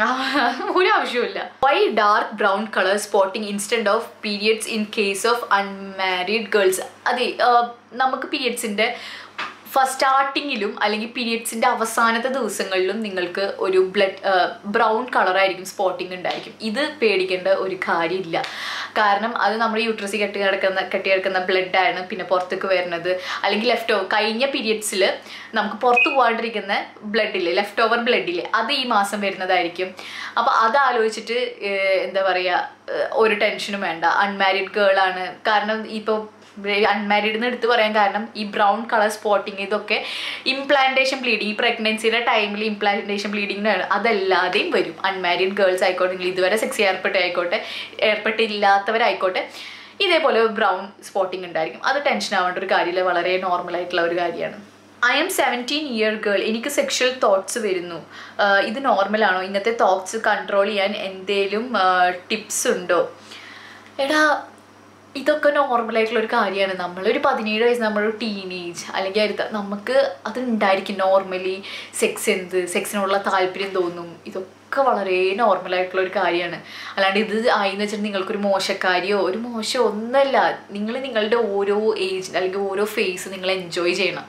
ഒരു ആവശ്യമില്ല why dark brown colour spotting instant of periods in case of unmarried girls അതെ ഏർ നമുക്ക് പീരിയഡ്സിന്റെ ഫസ്റ്റ് സ്റ്റാർട്ടിങ്ങിലും അല്ലെങ്കിൽ പീരിയഡ്സിന്റെ അവസാനത്തെ ദിവസങ്ങളിലും നിങ്ങൾക്ക് ഒരു ബ്ലഡ് ബ്രൗൺ കളറായിരിക്കും സ്പോട്ടിങ് ഉണ്ടായിരിക്കും ഇത് പേടിക്കേണ്ട ഒരു കാര്യമില്ല കാരണം അത് നമ്മുടെ യൂട്രസിൽ കെട്ടി കിടക്കുന്ന കെട്ടി കിടക്കുന്ന ബ്ലഡാണ് പിന്നെ പുറത്തേക്ക് വരുന്നത് അല്ലെങ്കിൽ ലെഫ്റ്റ് ഓവർ കഴിഞ്ഞ പീരിയഡ്സിൽ നമുക്ക് പുറത്ത് പോകാണ്ടിരിക്കുന്ന ബ്ലഡില്ലേ ലെഫ്റ്റ് ഓവർ ബ്ലഡില്ലേ അത് ഈ മാസം വരുന്നതായിരിക്കും അപ്പോൾ അത് ആലോചിച്ചിട്ട് ഏർ, എന്താ പറയുക ഒരു ടെൻഷനും വേണ്ട അൺമാരീഡ് ഗേൾ ആണ് കാരണം ഇപ്പോൾ അൺമാരീഡ് എന്ന് എടുത്ത് പറയാൻ കാരണം ഈ ബ്രൗൺ കളർ സ്പോട്ടിങ് ഇതൊക്കെ ഇംപ്ലാന്റേഷൻ ബ്ലീഡിങ് ഈ പ്രഗ്നൻസിയുടെ ടൈമിൽ ഇംപ്ലാന്റേഷൻ ബ്ലീഡിങ്ങിനാണ് അതല്ലാതെയും വരും അൺമാരീഡ് ഗേൾസ് ആയിക്കോട്ടെ നിങ്ങൾ ഇതുവരെ സെക്സ് ഏർപ്പെട്ട ആയിക്കോട്ടെ ഏർപ്പെട്ടില്ലാത്തവരായിക്കോട്ടെ ഇതേപോലെ ബ്രൗൺ സ്പോട്ടിങ് ഉണ്ടായിരിക്കും അത് ടെൻഷൻ ആവേണ്ട ഒരു കാര്യമില്ല വളരെ നോർമൽ ആയിട്ടുള്ള ഒരു കാര്യമാണ് I am seventeen year girl എനിക്ക് സെക്ഷൽ തോട്ട്സ് വരുന്നു ആഹ് ഇത് നോർമലാണോ ഇങ്ങനത്തെ തോട്ട്സ് കൺട്രോൾ ചെയ്യാൻ എന്തേലും ടിപ്സ് ഉണ്ടോ എടാ ഇതൊക്കെ നോർമൽ ആയിട്ടുള്ള ഒരു കാര്യമാണ് നമ്മളൊരു പതിനേഴ് വയസ്സ് നമ്മളൊരു ടീനേജ് അല്ലെങ്കിൽ അടുത്ത നമുക്ക് അത് ഉണ്ടായിരിക്കും നോർമലി സെക്സ് എന്ത് സെക്സിനോടുള്ള താല്പര്യം തോന്നും ഇതൊക്കെ വളരെ നോർമൽ ആയിട്ടുള്ള ഒരു കാര്യമാണ് അല്ലാണ്ട് ഇത് ആയിന്ന് വെച്ചിട്ട് നിങ്ങൾക്കൊരു മോശക്കാരിയോ ഒരു മോശം ഒന്നല്ല നിങ്ങൾ നിങ്ങളുടെ ഓരോ ഏജ് അല്ലെങ്കിൽ ഓരോ ഫേസ് നിങ്ങൾ എൻജോയ് ചെയ്യണം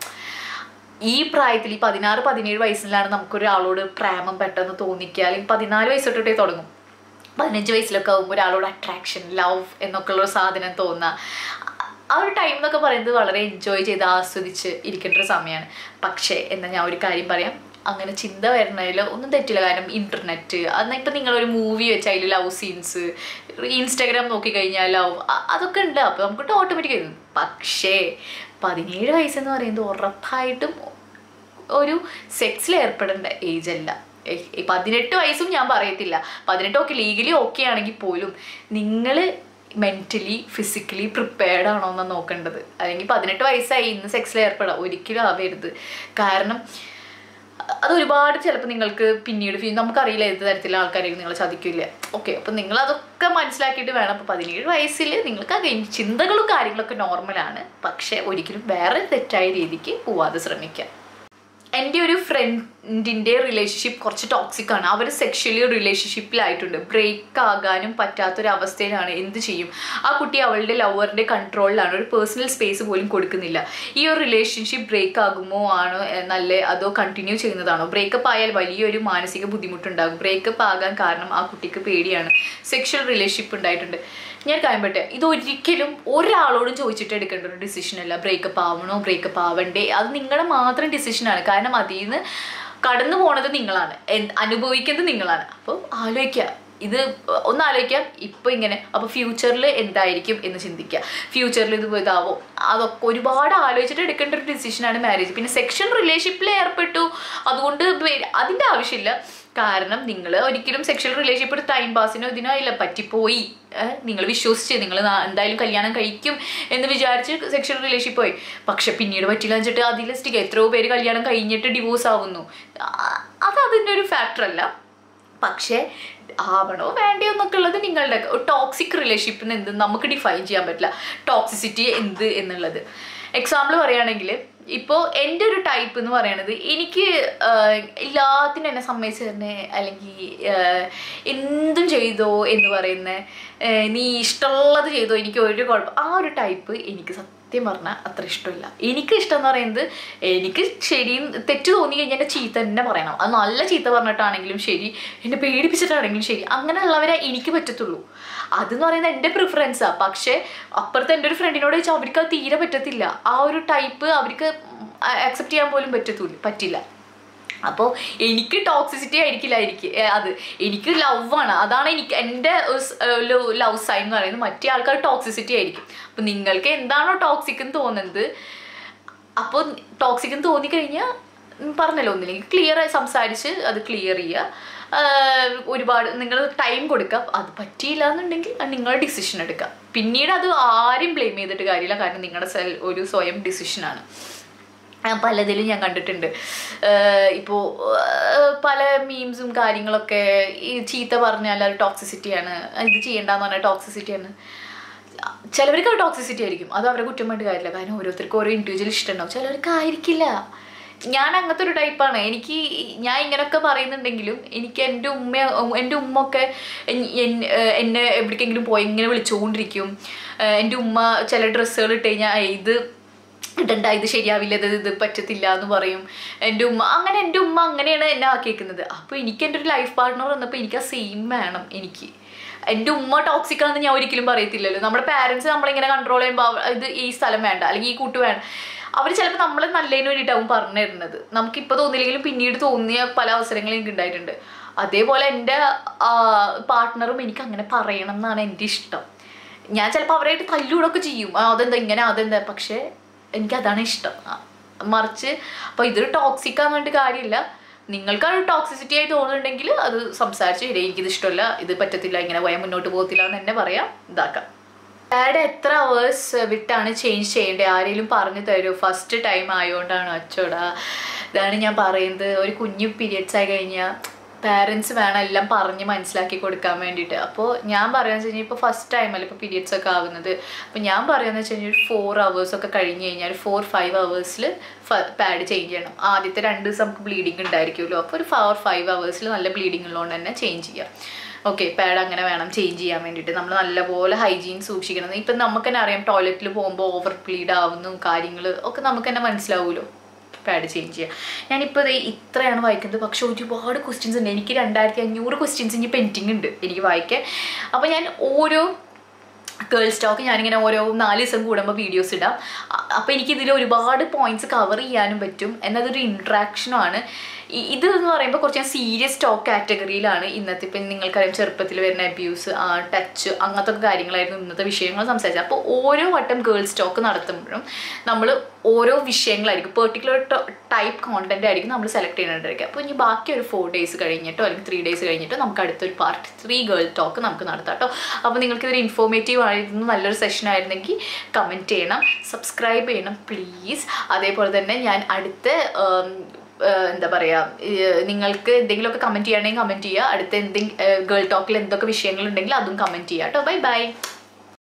ഈ പ്രായത്തിൽ ഈ പതിനാറ് പതിനേഴ് വയസ്സിലാണ് നമുക്കൊരാളോട് പ്രേമം പെട്ടെന്ന് തോന്നിക്കുക അല്ലെങ്കിൽ പതിനാല് വയസ്സ് തൊട്ടിട്ടേ തുടങ്ങും പതിനഞ്ച് വയസ്സിലൊക്കെ ആകുമ്പോൾ ഒരാളോട് അട്രാക്ഷൻ ലവ് എന്നൊക്കെ ഉള്ള ഒരു സാധനം തോന്നുക ആ ഒരു ടൈം എന്നൊക്കെ പറയുന്നത് വളരെ എൻജോയ് ചെയ്ത് ആസ്വദിച്ച് ഇരിക്കേണ്ട ഒരു സമയമാണ് പക്ഷേ എന്നാൽ ഞാൻ ഒരു കാര്യം പറയാം അങ്ങനെ ചിന്ത വരണതിൽ ഒന്നും തെറ്റില്ല കാരണം ഇൻ്റർനെറ്റ് അന്ന് ഇപ്പം നിങ്ങളൊരു മൂവി വെച്ച് അതിൽ ലവ് സീൻസ് ഇൻസ്റ്റാഗ്രാം നോക്കിക്കഴിഞ്ഞാൽ ലവ് അതൊക്കെ ഉണ്ട് അപ്പോൾ നമുക്ക് ഓട്ടോമാറ്റിക് ആയിരുന്നു പക്ഷേ പതിനേഴ് വയസ്സെന്ന് പറയുന്നത് ഉറപ്പായിട്ടും ഒരു സെക്സിൽ ഏർപ്പെടേണ്ട ഏജ് അല്ല ഏ- ഈ പതിനെട്ട് വയസ്സും ഞാൻ പറയത്തില്ല പതിനെട്ടൊക്കെ ലീഗലി ഓക്കെ ആണെങ്കിൽ പോലും നിങ്ങൾ മെന്റലി ഫിസിക്കലി പ്രിപ്പയർഡ് ആണോ എന്ന് നോക്കേണ്ടത് അല്ലെങ്കിൽ പതിനെട്ട് വയസ്സായി ഇന്ന് സെക്സിൽ ഏർപ്പെടാം ഒരിക്കലും ആവരുത് കാരണം അത് ഒരുപാട് ചിലപ്പോൾ നിങ്ങൾക്ക് പിന്നീട് ഫീ- നമുക്കറിയില്ല ഏത് തരത്തിലുള്ള ആൾക്കാരെയും നിങ്ങൾ ചതിക്കില്ല ഓക്കെ അപ്പം നിങ്ങൾ അതൊക്കെ മനസ്സിലാക്കിയിട്ട് വേണം അപ്പോൾ പതിനേഴ് വയസ്സിൽ നിങ്ങൾക്ക് ആ ഗെയിം ചിന്തകളും കാര്യങ്ങളൊക്കെ നോർമലാണ് പക്ഷേ ഒരിക്കലും വേറെ തെറ്റായ രീതിക്ക് പോവാതെ ശ്രമിക്കാം എൻ്റെ ഒരു ഫ്രണ്ട് ിൻ്റെ റിലേഷൻഷിപ്പ് കുറച്ച് ടോക്സിക് ആണ് അവർ സെക്ഷലി റിലേഷൻഷിപ്പിലായിട്ടുണ്ട് ബ്രേക്ക് ആകാനും പറ്റാത്തൊരവസ്ഥയിലാണ് എന്ത് ചെയ്യും ആ കുട്ടി അവളുടെ ലവറിൻ്റെ കൺട്രോളിലാണ് ഒരു പേഴ്സണൽ സ്പേസ് പോലും കൊടുക്കുന്നില്ല ഈ ഒരു റിലേഷൻഷിപ്പ് ബ്രേക്ക് ആകുമോ ആണോ എ, നല്ല അതോ കണ്ടിന്യൂ ചെയ്യുന്നതാണോ ബ്രേക്കപ്പ് ആയാൽ വലിയൊരു മാനസിക ബുദ്ധിമുട്ടുണ്ടാകും ബ്രേക്കപ്പ് ആകാൻ കാരണം ആ കുട്ടിക്ക് പേടിയാണ് സെക്ഷൽ റിലേഷൻഷിപ്പ് ഉണ്ടായിട്ടുണ്ട് ഞാൻ കാര്യപ്പെട്ടെ ഇത് ഒരിക്കലും ഒരാളോടും ചോദിച്ചിട്ട് എടുക്കേണ്ട ഒരു ഡിസിഷൻ അല്ല ബ്രേക്കപ്പ് ആവണോ ബ്രേക്കപ്പ് ആവണ്ടേ അത് നിങ്ങളുടെ മാത്രം ഡിസിഷനാണ് കാരണം അതിൽ നിന്ന് കടന്നു പോണത് നിങ്ങളാണ് എൻ- അനുഭവിക്കുന്നത് നിങ്ങളാണ് അപ്പോൾ ആലോചിക്കുക ഇത് ഒന്ന് ആലോചിക്കാം ഇപ്പൊ ഇങ്ങനെ അപ്പൊ ഫ്യൂച്ചറിൽ എന്തായിരിക്കും എന്ന് ചിന്തിക്കുക ഫ്യൂച്ചറിൽ ഇത് ഇതാവോ അതൊക്കെ ഒരുപാട് ആലോചിച്ചിട്ട് എടുക്കേണ്ട ഒരു ഡിസിഷനാണ് മാരേജ് പിന്നെ സെക്ഷൽ റിലേഷൻഷിപ്പിൽ ഏർപ്പെട്ടു അതുകൊണ്ട് വേ- അതിന്റെ ആവശ്യമില്ല കാരണം നിങ്ങൾ ഒരിക്കലും സെക്ഷൽ റിലേഷൻഷിപ്പ് ഒരു ടൈം പാസിനോ ഇതിനോ ഇല്ല പറ്റിപ്പോയി നിങ്ങൾ വിശ്വസിച്ച് നിങ്ങൾ എന്തായാലും കല്യാണം കഴിക്കും എന്ന് വിചാരിച്ച് സെക്ഷൽ റിലേഷൻഷിപ്പ് പോയി പക്ഷെ പിന്നീട് പറ്റില്ല എന്ന് വെച്ചിട്ട് അതിൽ സ്റ്റിക്ക് എത്രയോ പേര് കല്യാണം കഴിഞ്ഞിട്ട് ഡിവോഴ്സ് ആവുന്നു ആ- അത് അതിൻ്റെ ഒരു ഫാക്ടർ അല്ല പക്ഷേ ആവണോ വേണ്ടയോ എന്നൊക്കെ ഉള്ളത് നിങ്ങളുടെ ടോക്സിക് റിലേഷൻഷിപ്പിന് എന്ത് നമുക്ക് ഡിഫൈൻ ചെയ്യാൻ പറ്റില്ല ടോക്സിസിറ്റി എന്ത് എന്നുള്ളത് എക്സാമ്പിൾ പറയുകയാണെങ്കിൽ ഇപ്പോൾ എൻ്റെ ഒരു ടൈപ്പ് എന്ന് പറയണത് എനിക്ക് ആഹ്, എല്ലാത്തിനും എന്നെ സമ്മതിച്ച് തന്നെ അല്ലെങ്കിൽ ആഹ്, എന്തും ചെയ്തോ എന്ന് പറയുന്ന ആഹ്, നീ ഇഷ്ടമുള്ളത് ചെയ്തോ എനിക്ക് ഒരു കുഴപ്പം ആ ഒരു ടൈപ്പ് എനിക്ക് സത്യം പറഞ്ഞാൽ അത്ര ഇഷ്ടമില്ല എനിക്ക് ഇഷ്ടം എന്ന് പറയുന്നത് എനിക്ക് ശരി തെറ്റ് തോന്നി കഴിഞ്ഞാൽ എൻ്റെ ചീത്ത തന്നെ പറയണം അത് നല്ല ചീത്ത പറഞ്ഞിട്ടാണെങ്കിലും ശരി എന്നെ പേടിപ്പിച്ചിട്ടാണെങ്കിലും ശരി അങ്ങനെയുള്ളവരെ എനിക്ക് പറ്റത്തുള്ളൂ അതെന്ന് പറയുന്നത് എൻ്റെ പ്രിഫറൻസാണ് പക്ഷേ അപ്പുറത്ത് എൻ്റെ ഒരു ഫ്രണ്ടിനോട് ചോദിച്ചാൽ അവർക്ക് അത് തീരെ പറ്റത്തില്ല ആ ഒരു ടൈപ്പ് അവർക്ക് അക്സെപ്റ്റ് ചെയ്യാൻ പോലും പറ്റത്തില്ല പറ്റില്ല അപ്പോൾ എനിക്ക് ടോക്സിസിറ്റി ആയിരിക്കില്ല എനിക്ക് ഏ, അത് എനിക്ക് ലവ് ആണ് അതാണ് എനിക്ക് എൻ്റെ ലവ് സൈൻ എന്ന് പറയുന്നത് മറ്റേ ആൾക്കാർ ടോക്സിസിറ്റി ആയിരിക്കും അപ്പം നിങ്ങൾക്ക് എന്താണോ ടോക്സിക് എന്ന് തോന്നുന്നത് അപ്പോൾ ടോക്സിക് എന്ന് തോന്നിക്കഴിഞ്ഞാൽ ഉം, പറഞ്ഞല്ലോ ഒന്നില്ലെങ്കിൽ ക്ലിയർ ആയി സംസാരിച്ച് അത് ക്ലിയർ ചെയ്യുക ആഹ് ഒരുപാട് നിങ്ങൾ ടൈം കൊടുക്കുക അത് പറ്റിയില്ല എന്നുണ്ടെങ്കിൽ അത് നിങ്ങളുടെ ഡിസിഷൻ എടുക്കുക പിന്നീട് അത് ആരും ബ്ലെയിം ചെയ്തിട്ട് കാര്യമില്ല കാരണം നിങ്ങളുടെ സെൽ ഒരു സ്വയം ഡിസിഷനാണ് ആ, പലതിലും ഞാൻ കണ്ടിട്ടുണ്ട് ഇപ്പോൾ പല മീംസും കാര്യങ്ങളൊക്കെ ഈ ചീത്ത പറഞ്ഞാൽ അത് ടോക്സിസിറ്റിയാണ് ഇത് ചെയ്യണ്ടെന്ന് പറഞ്ഞാൽ ടോക്സിസിറ്റിയാണ് ചിലവർക്ക് അത് ടോക്സിസിറ്റി ആയിരിക്കും അത് അവരെ കുറ്റം വേണ്ട കാര്യമില്ല കാരണം ഓരോരുത്തർക്കും ഓരോ ഇൻഡിവിജ്വൽ ഇഷ്ടമുണ്ടാവും ചിലവർക്ക് ആയിരിക്കില്ല ഞാൻ അങ്ങനത്തെ ഒരു ടൈപ്പാണ് എനിക്ക് ഞാൻ ഇങ്ങനെയൊക്കെ പറയുന്നുണ്ടെങ്കിലും എനിക്ക് എൻ്റെ ഉമ്മ എൻ്റെ ഉമ്മ ഒക്കെ എൻ- എൻ- ഏഹ് എന്നെ എവിടേക്കെങ്കിലും പോയി ഇങ്ങനെ വിളിച്ചുകൊണ്ടിരിക്കും ഏഹ് എൻ്റെ ഉമ്മ ചില ഡ്രസ്സുകൾ ഇട്ട് കഴിഞ്ഞാൽ ഇത് ഇടണ്ട ഇത് ശരിയാവില്ല ഇത് ഇത് പറ്റത്തില്ല എന്ന് പറയും എൻ്റെ ഉമ്മ അങ്ങനെ എൻ്റെ ഉമ്മ അങ്ങനെയാണ് എന്നെ ആക്കിയേക്കുന്നത് അപ്പോൾ എനിക്ക് എൻ്റെ ഒരു ലൈഫ് പാർട്ട്ണർ വന്നപ്പോൾ എനിക്ക് ആ സെയിം വേണം എനിക്ക് എൻ്റെ ഉമ്മ ടോക്സിക് ആണെന്ന് ഞാൻ ഒരിക്കലും പറയത്തില്ലല്ലോ നമ്മുടെ പാരൻസ് നമ്മളിങ്ങനെ കൺട്രോൾ ചെയ്യുമ്പോൾ അവ- ഇത് ഈ സ്ഥലം വേണ്ട അല്ലെങ്കിൽ ഈ കൂട്ട് വേണ്ട അവർ ചിലപ്പോൾ നമ്മളെ നല്ലതിന് വേണ്ടിയിട്ടാവും പറഞ്ഞു തരുന്നത് നമുക്കിപ്പോൾ തോന്നില്ലെങ്കിലും പിന്നീട് തോന്നിയ പല അവസരങ്ങളും എനിക്ക് ഉണ്ടായിട്ടുണ്ട് അതേപോലെ എൻ്റെ പാർട്ട്ണറും എനിക്ക് അങ്ങനെ പറയണം എന്നാണ് എൻ്റെ ഇഷ്ടം ഞാൻ ചിലപ്പോൾ അവരായിട്ട് തല്ലൂടൊക്കെ ചെയ്യും ആ, അതെന്താ ഇങ്ങനെ അതെന്താ പക്ഷേ എനിക്ക് അതാണ് ഇഷ്ടം ആ, മറിച്ച് അപ്പോൾ ഇതൊരു ടോക്സിക് ആണെന്ന് പറഞ്ഞിട്ട് കാര്യമില്ല നിങ്ങൾക്ക് അത് ടോക്സിസിറ്റി ആയി തോന്നുന്നുണ്ടെങ്കിൽ അത് സംസാരിച്ച് ശരി എനിക്കിത് ഇഷ്ടമല്ല ഇത് പറ്റത്തില്ല ഇങ്ങനെ പോയാൽ മുന്നോട്ട് പോകത്തില്ല എന്ന് തന്നെ പറയാം ഇതാക്കാം ഡാഡ് എത്ര അവേഴ്സ് വിട്ടാണ് ചേഞ്ച് ചെയ്യേണ്ടത് ആരെങ്കിലും പറഞ്ഞു തരുമോ ഫസ്റ്റ് ടൈം ആയതുകൊണ്ടാണ് അച്ചോടാ ഇതാണ് ഞാൻ പറയുന്നത് ഒരു കുഞ്ഞു പീരിയഡ്സ് ആയി കഴിഞ്ഞാൽ പാരൻസ് വേണം എല്ലാം പറഞ്ഞ് മനസ്സിലാക്കി കൊടുക്കാൻ വേണ്ടിയിട്ട് അപ്പോൾ ഞാൻ പറയുന്നത് വെച്ച് കഴിഞ്ഞാൽ ഇപ്പോൾ ഫസ്റ്റ് ടൈമല്ല ഇപ്പോൾ പീരിയഡ്സ് ഒക്കെ ആവുന്നത് അപ്പോൾ ഞാൻ പറയുന്നത് വെച്ച് കഴിഞ്ഞാൽ ഒരു ഫോർ അവേഴ്സ് ഒക്കെ കഴിഞ്ഞ് കഴിഞ്ഞാൽ ഫോർ ഫൈവ് അവേഴ്സിൽ പാഡ് ചേഞ്ച് ചെയ്യണം ആദ്യത്തെ രണ്ട് ദിവസം നമുക്ക് ബ്ലീഡിങ് ഉണ്ടായിരിക്കുമല്ലോ അപ്പോൾ ഒരു ഫോർ ഫൈവ് അവേഴ്സിൽ നല്ല ബ്ലീഡിങ് ഉള്ളതുകൊണ്ട് തന്നെ ചേഞ്ച് ചെയ്യാം ഓക്കെ പാഡ് അങ്ങനെ വേണം ചേഞ്ച് ചെയ്യാൻ വേണ്ടിയിട്ട് നമ്മൾ നല്ലപോലെ ഹൈജീൻ സൂക്ഷിക്കണം ഇപ്പം നമുക്ക് തന്നെ അറിയാം ടോയ്ലറ്റിൽ പോകുമ്പോൾ ഓവർ ബ്ലീഡ് ആവുന്നു കാര്യങ്ങൾ ഒക്കെ നമുക്ക് തന്നെ മനസ്സിലാവുമല്ലോ പാഡ് ചേഞ്ച് ചെയ്യാം ഞാനിപ്പോൾ ദേ ഇത്രയാണ് വായിക്കുന്നത് പക്ഷെ ഒരുപാട് ക്വസ്റ്റ്യൻസ് ഉണ്ട് എനിക്ക് രണ്ടായിരത്തി അഞ്ഞൂറ് ക്വസ്റ്റ്യൻസ് ഇനി പെൻഡിങ് ഉണ്ട് എനിക്ക് വായിക്കാൻ അപ്പോൾ ഞാൻ ഓരോ ഗേൾസ് ടോക്ക് ഞാനിങ്ങനെ ഓരോ നാല് ദിവസം കൂടുമ്പോൾ വീഡിയോസ് ഇടാം അ- അപ്പോൾ എനിക്കിതിൽ ഒരുപാട് പോയിന്റ്സ് കവർ ചെയ്യാനും പറ്റും എന്നതൊരു ഇൻട്രാക്ഷനുമാണ് ഇത് എന്ന് പറയുമ്പോൾ കുറച്ച് ഞാൻ സീരിയസ് ടോക്ക് കാറ്റഗറിയിലാണ് ഇന്നത്തെ ഇപ്പം നിങ്ങൾക്കറിയാം ചെറുപ്പത്തിൽ വരുന്ന അബ്യൂസ് ടച്ച് അങ്ങനത്തെ ഒക്കെ കാര്യങ്ങളായിരുന്നു ഇന്നത്തെ വിഷയങ്ങൾ സംസാരിച്ചത് അപ്പോൾ ഓരോ വട്ടം ഗേൾസ് ടോക്ക് നടത്തുമ്പോഴും നമ്മൾ ഓരോ വിഷയങ്ങളായിരിക്കും പെർട്ടിക്കുലർ ടൈപ്പ് കോണ്ടന്റ് ആയിരിക്കും നമ്മൾ സെലക്ട് ചെയ്യേണ്ടിരിക്കുക അപ്പോൾ ഇനി ബാക്കി ഒരു ഫോർ ഡേയ്സ് കഴിഞ്ഞിട്ടോ അല്ലെങ്കിൽ ത്രീ ഡേയ്സ് കഴിഞ്ഞിട്ടോ നമുക്ക് അടുത്തൊരു പാർട്ട് ത്രീ ഗേൾ ടോക്ക് നമുക്ക് നടത്താം കേട്ടോ അപ്പോൾ നിങ്ങൾക്ക് ഇതൊരു ഇൻഫോർമേറ്റീവ് ആയിരുന്നു നല്ലൊരു സെഷൻ ആയിരുന്നെങ്കിൽ കമൻറ്റ് ചെയ്യണം സബ്സ്ക്രൈബ് ചെയ്യണം പ്ലീസ് അതേപോലെ തന്നെ ഞാൻ അടുത്ത ഉം, ഏഹ്, എന്താ പറയുക നിങ്ങൾക്ക് എന്തെങ്കിലുമൊക്കെ കമൻറ്റ് ചെയ്യണമെങ്കിൽ കമൻറ്റ് ചെയ്യുക അടുത്ത എന്തെങ്കിലും ഗേൾ ടോക്കിൽ എന്തൊക്കെ വിഷയങ്ങളുണ്ടെങ്കിൽ അതും കമൻറ്റ് ചെയ്യുക കേട്ടോ ബൈ ബൈ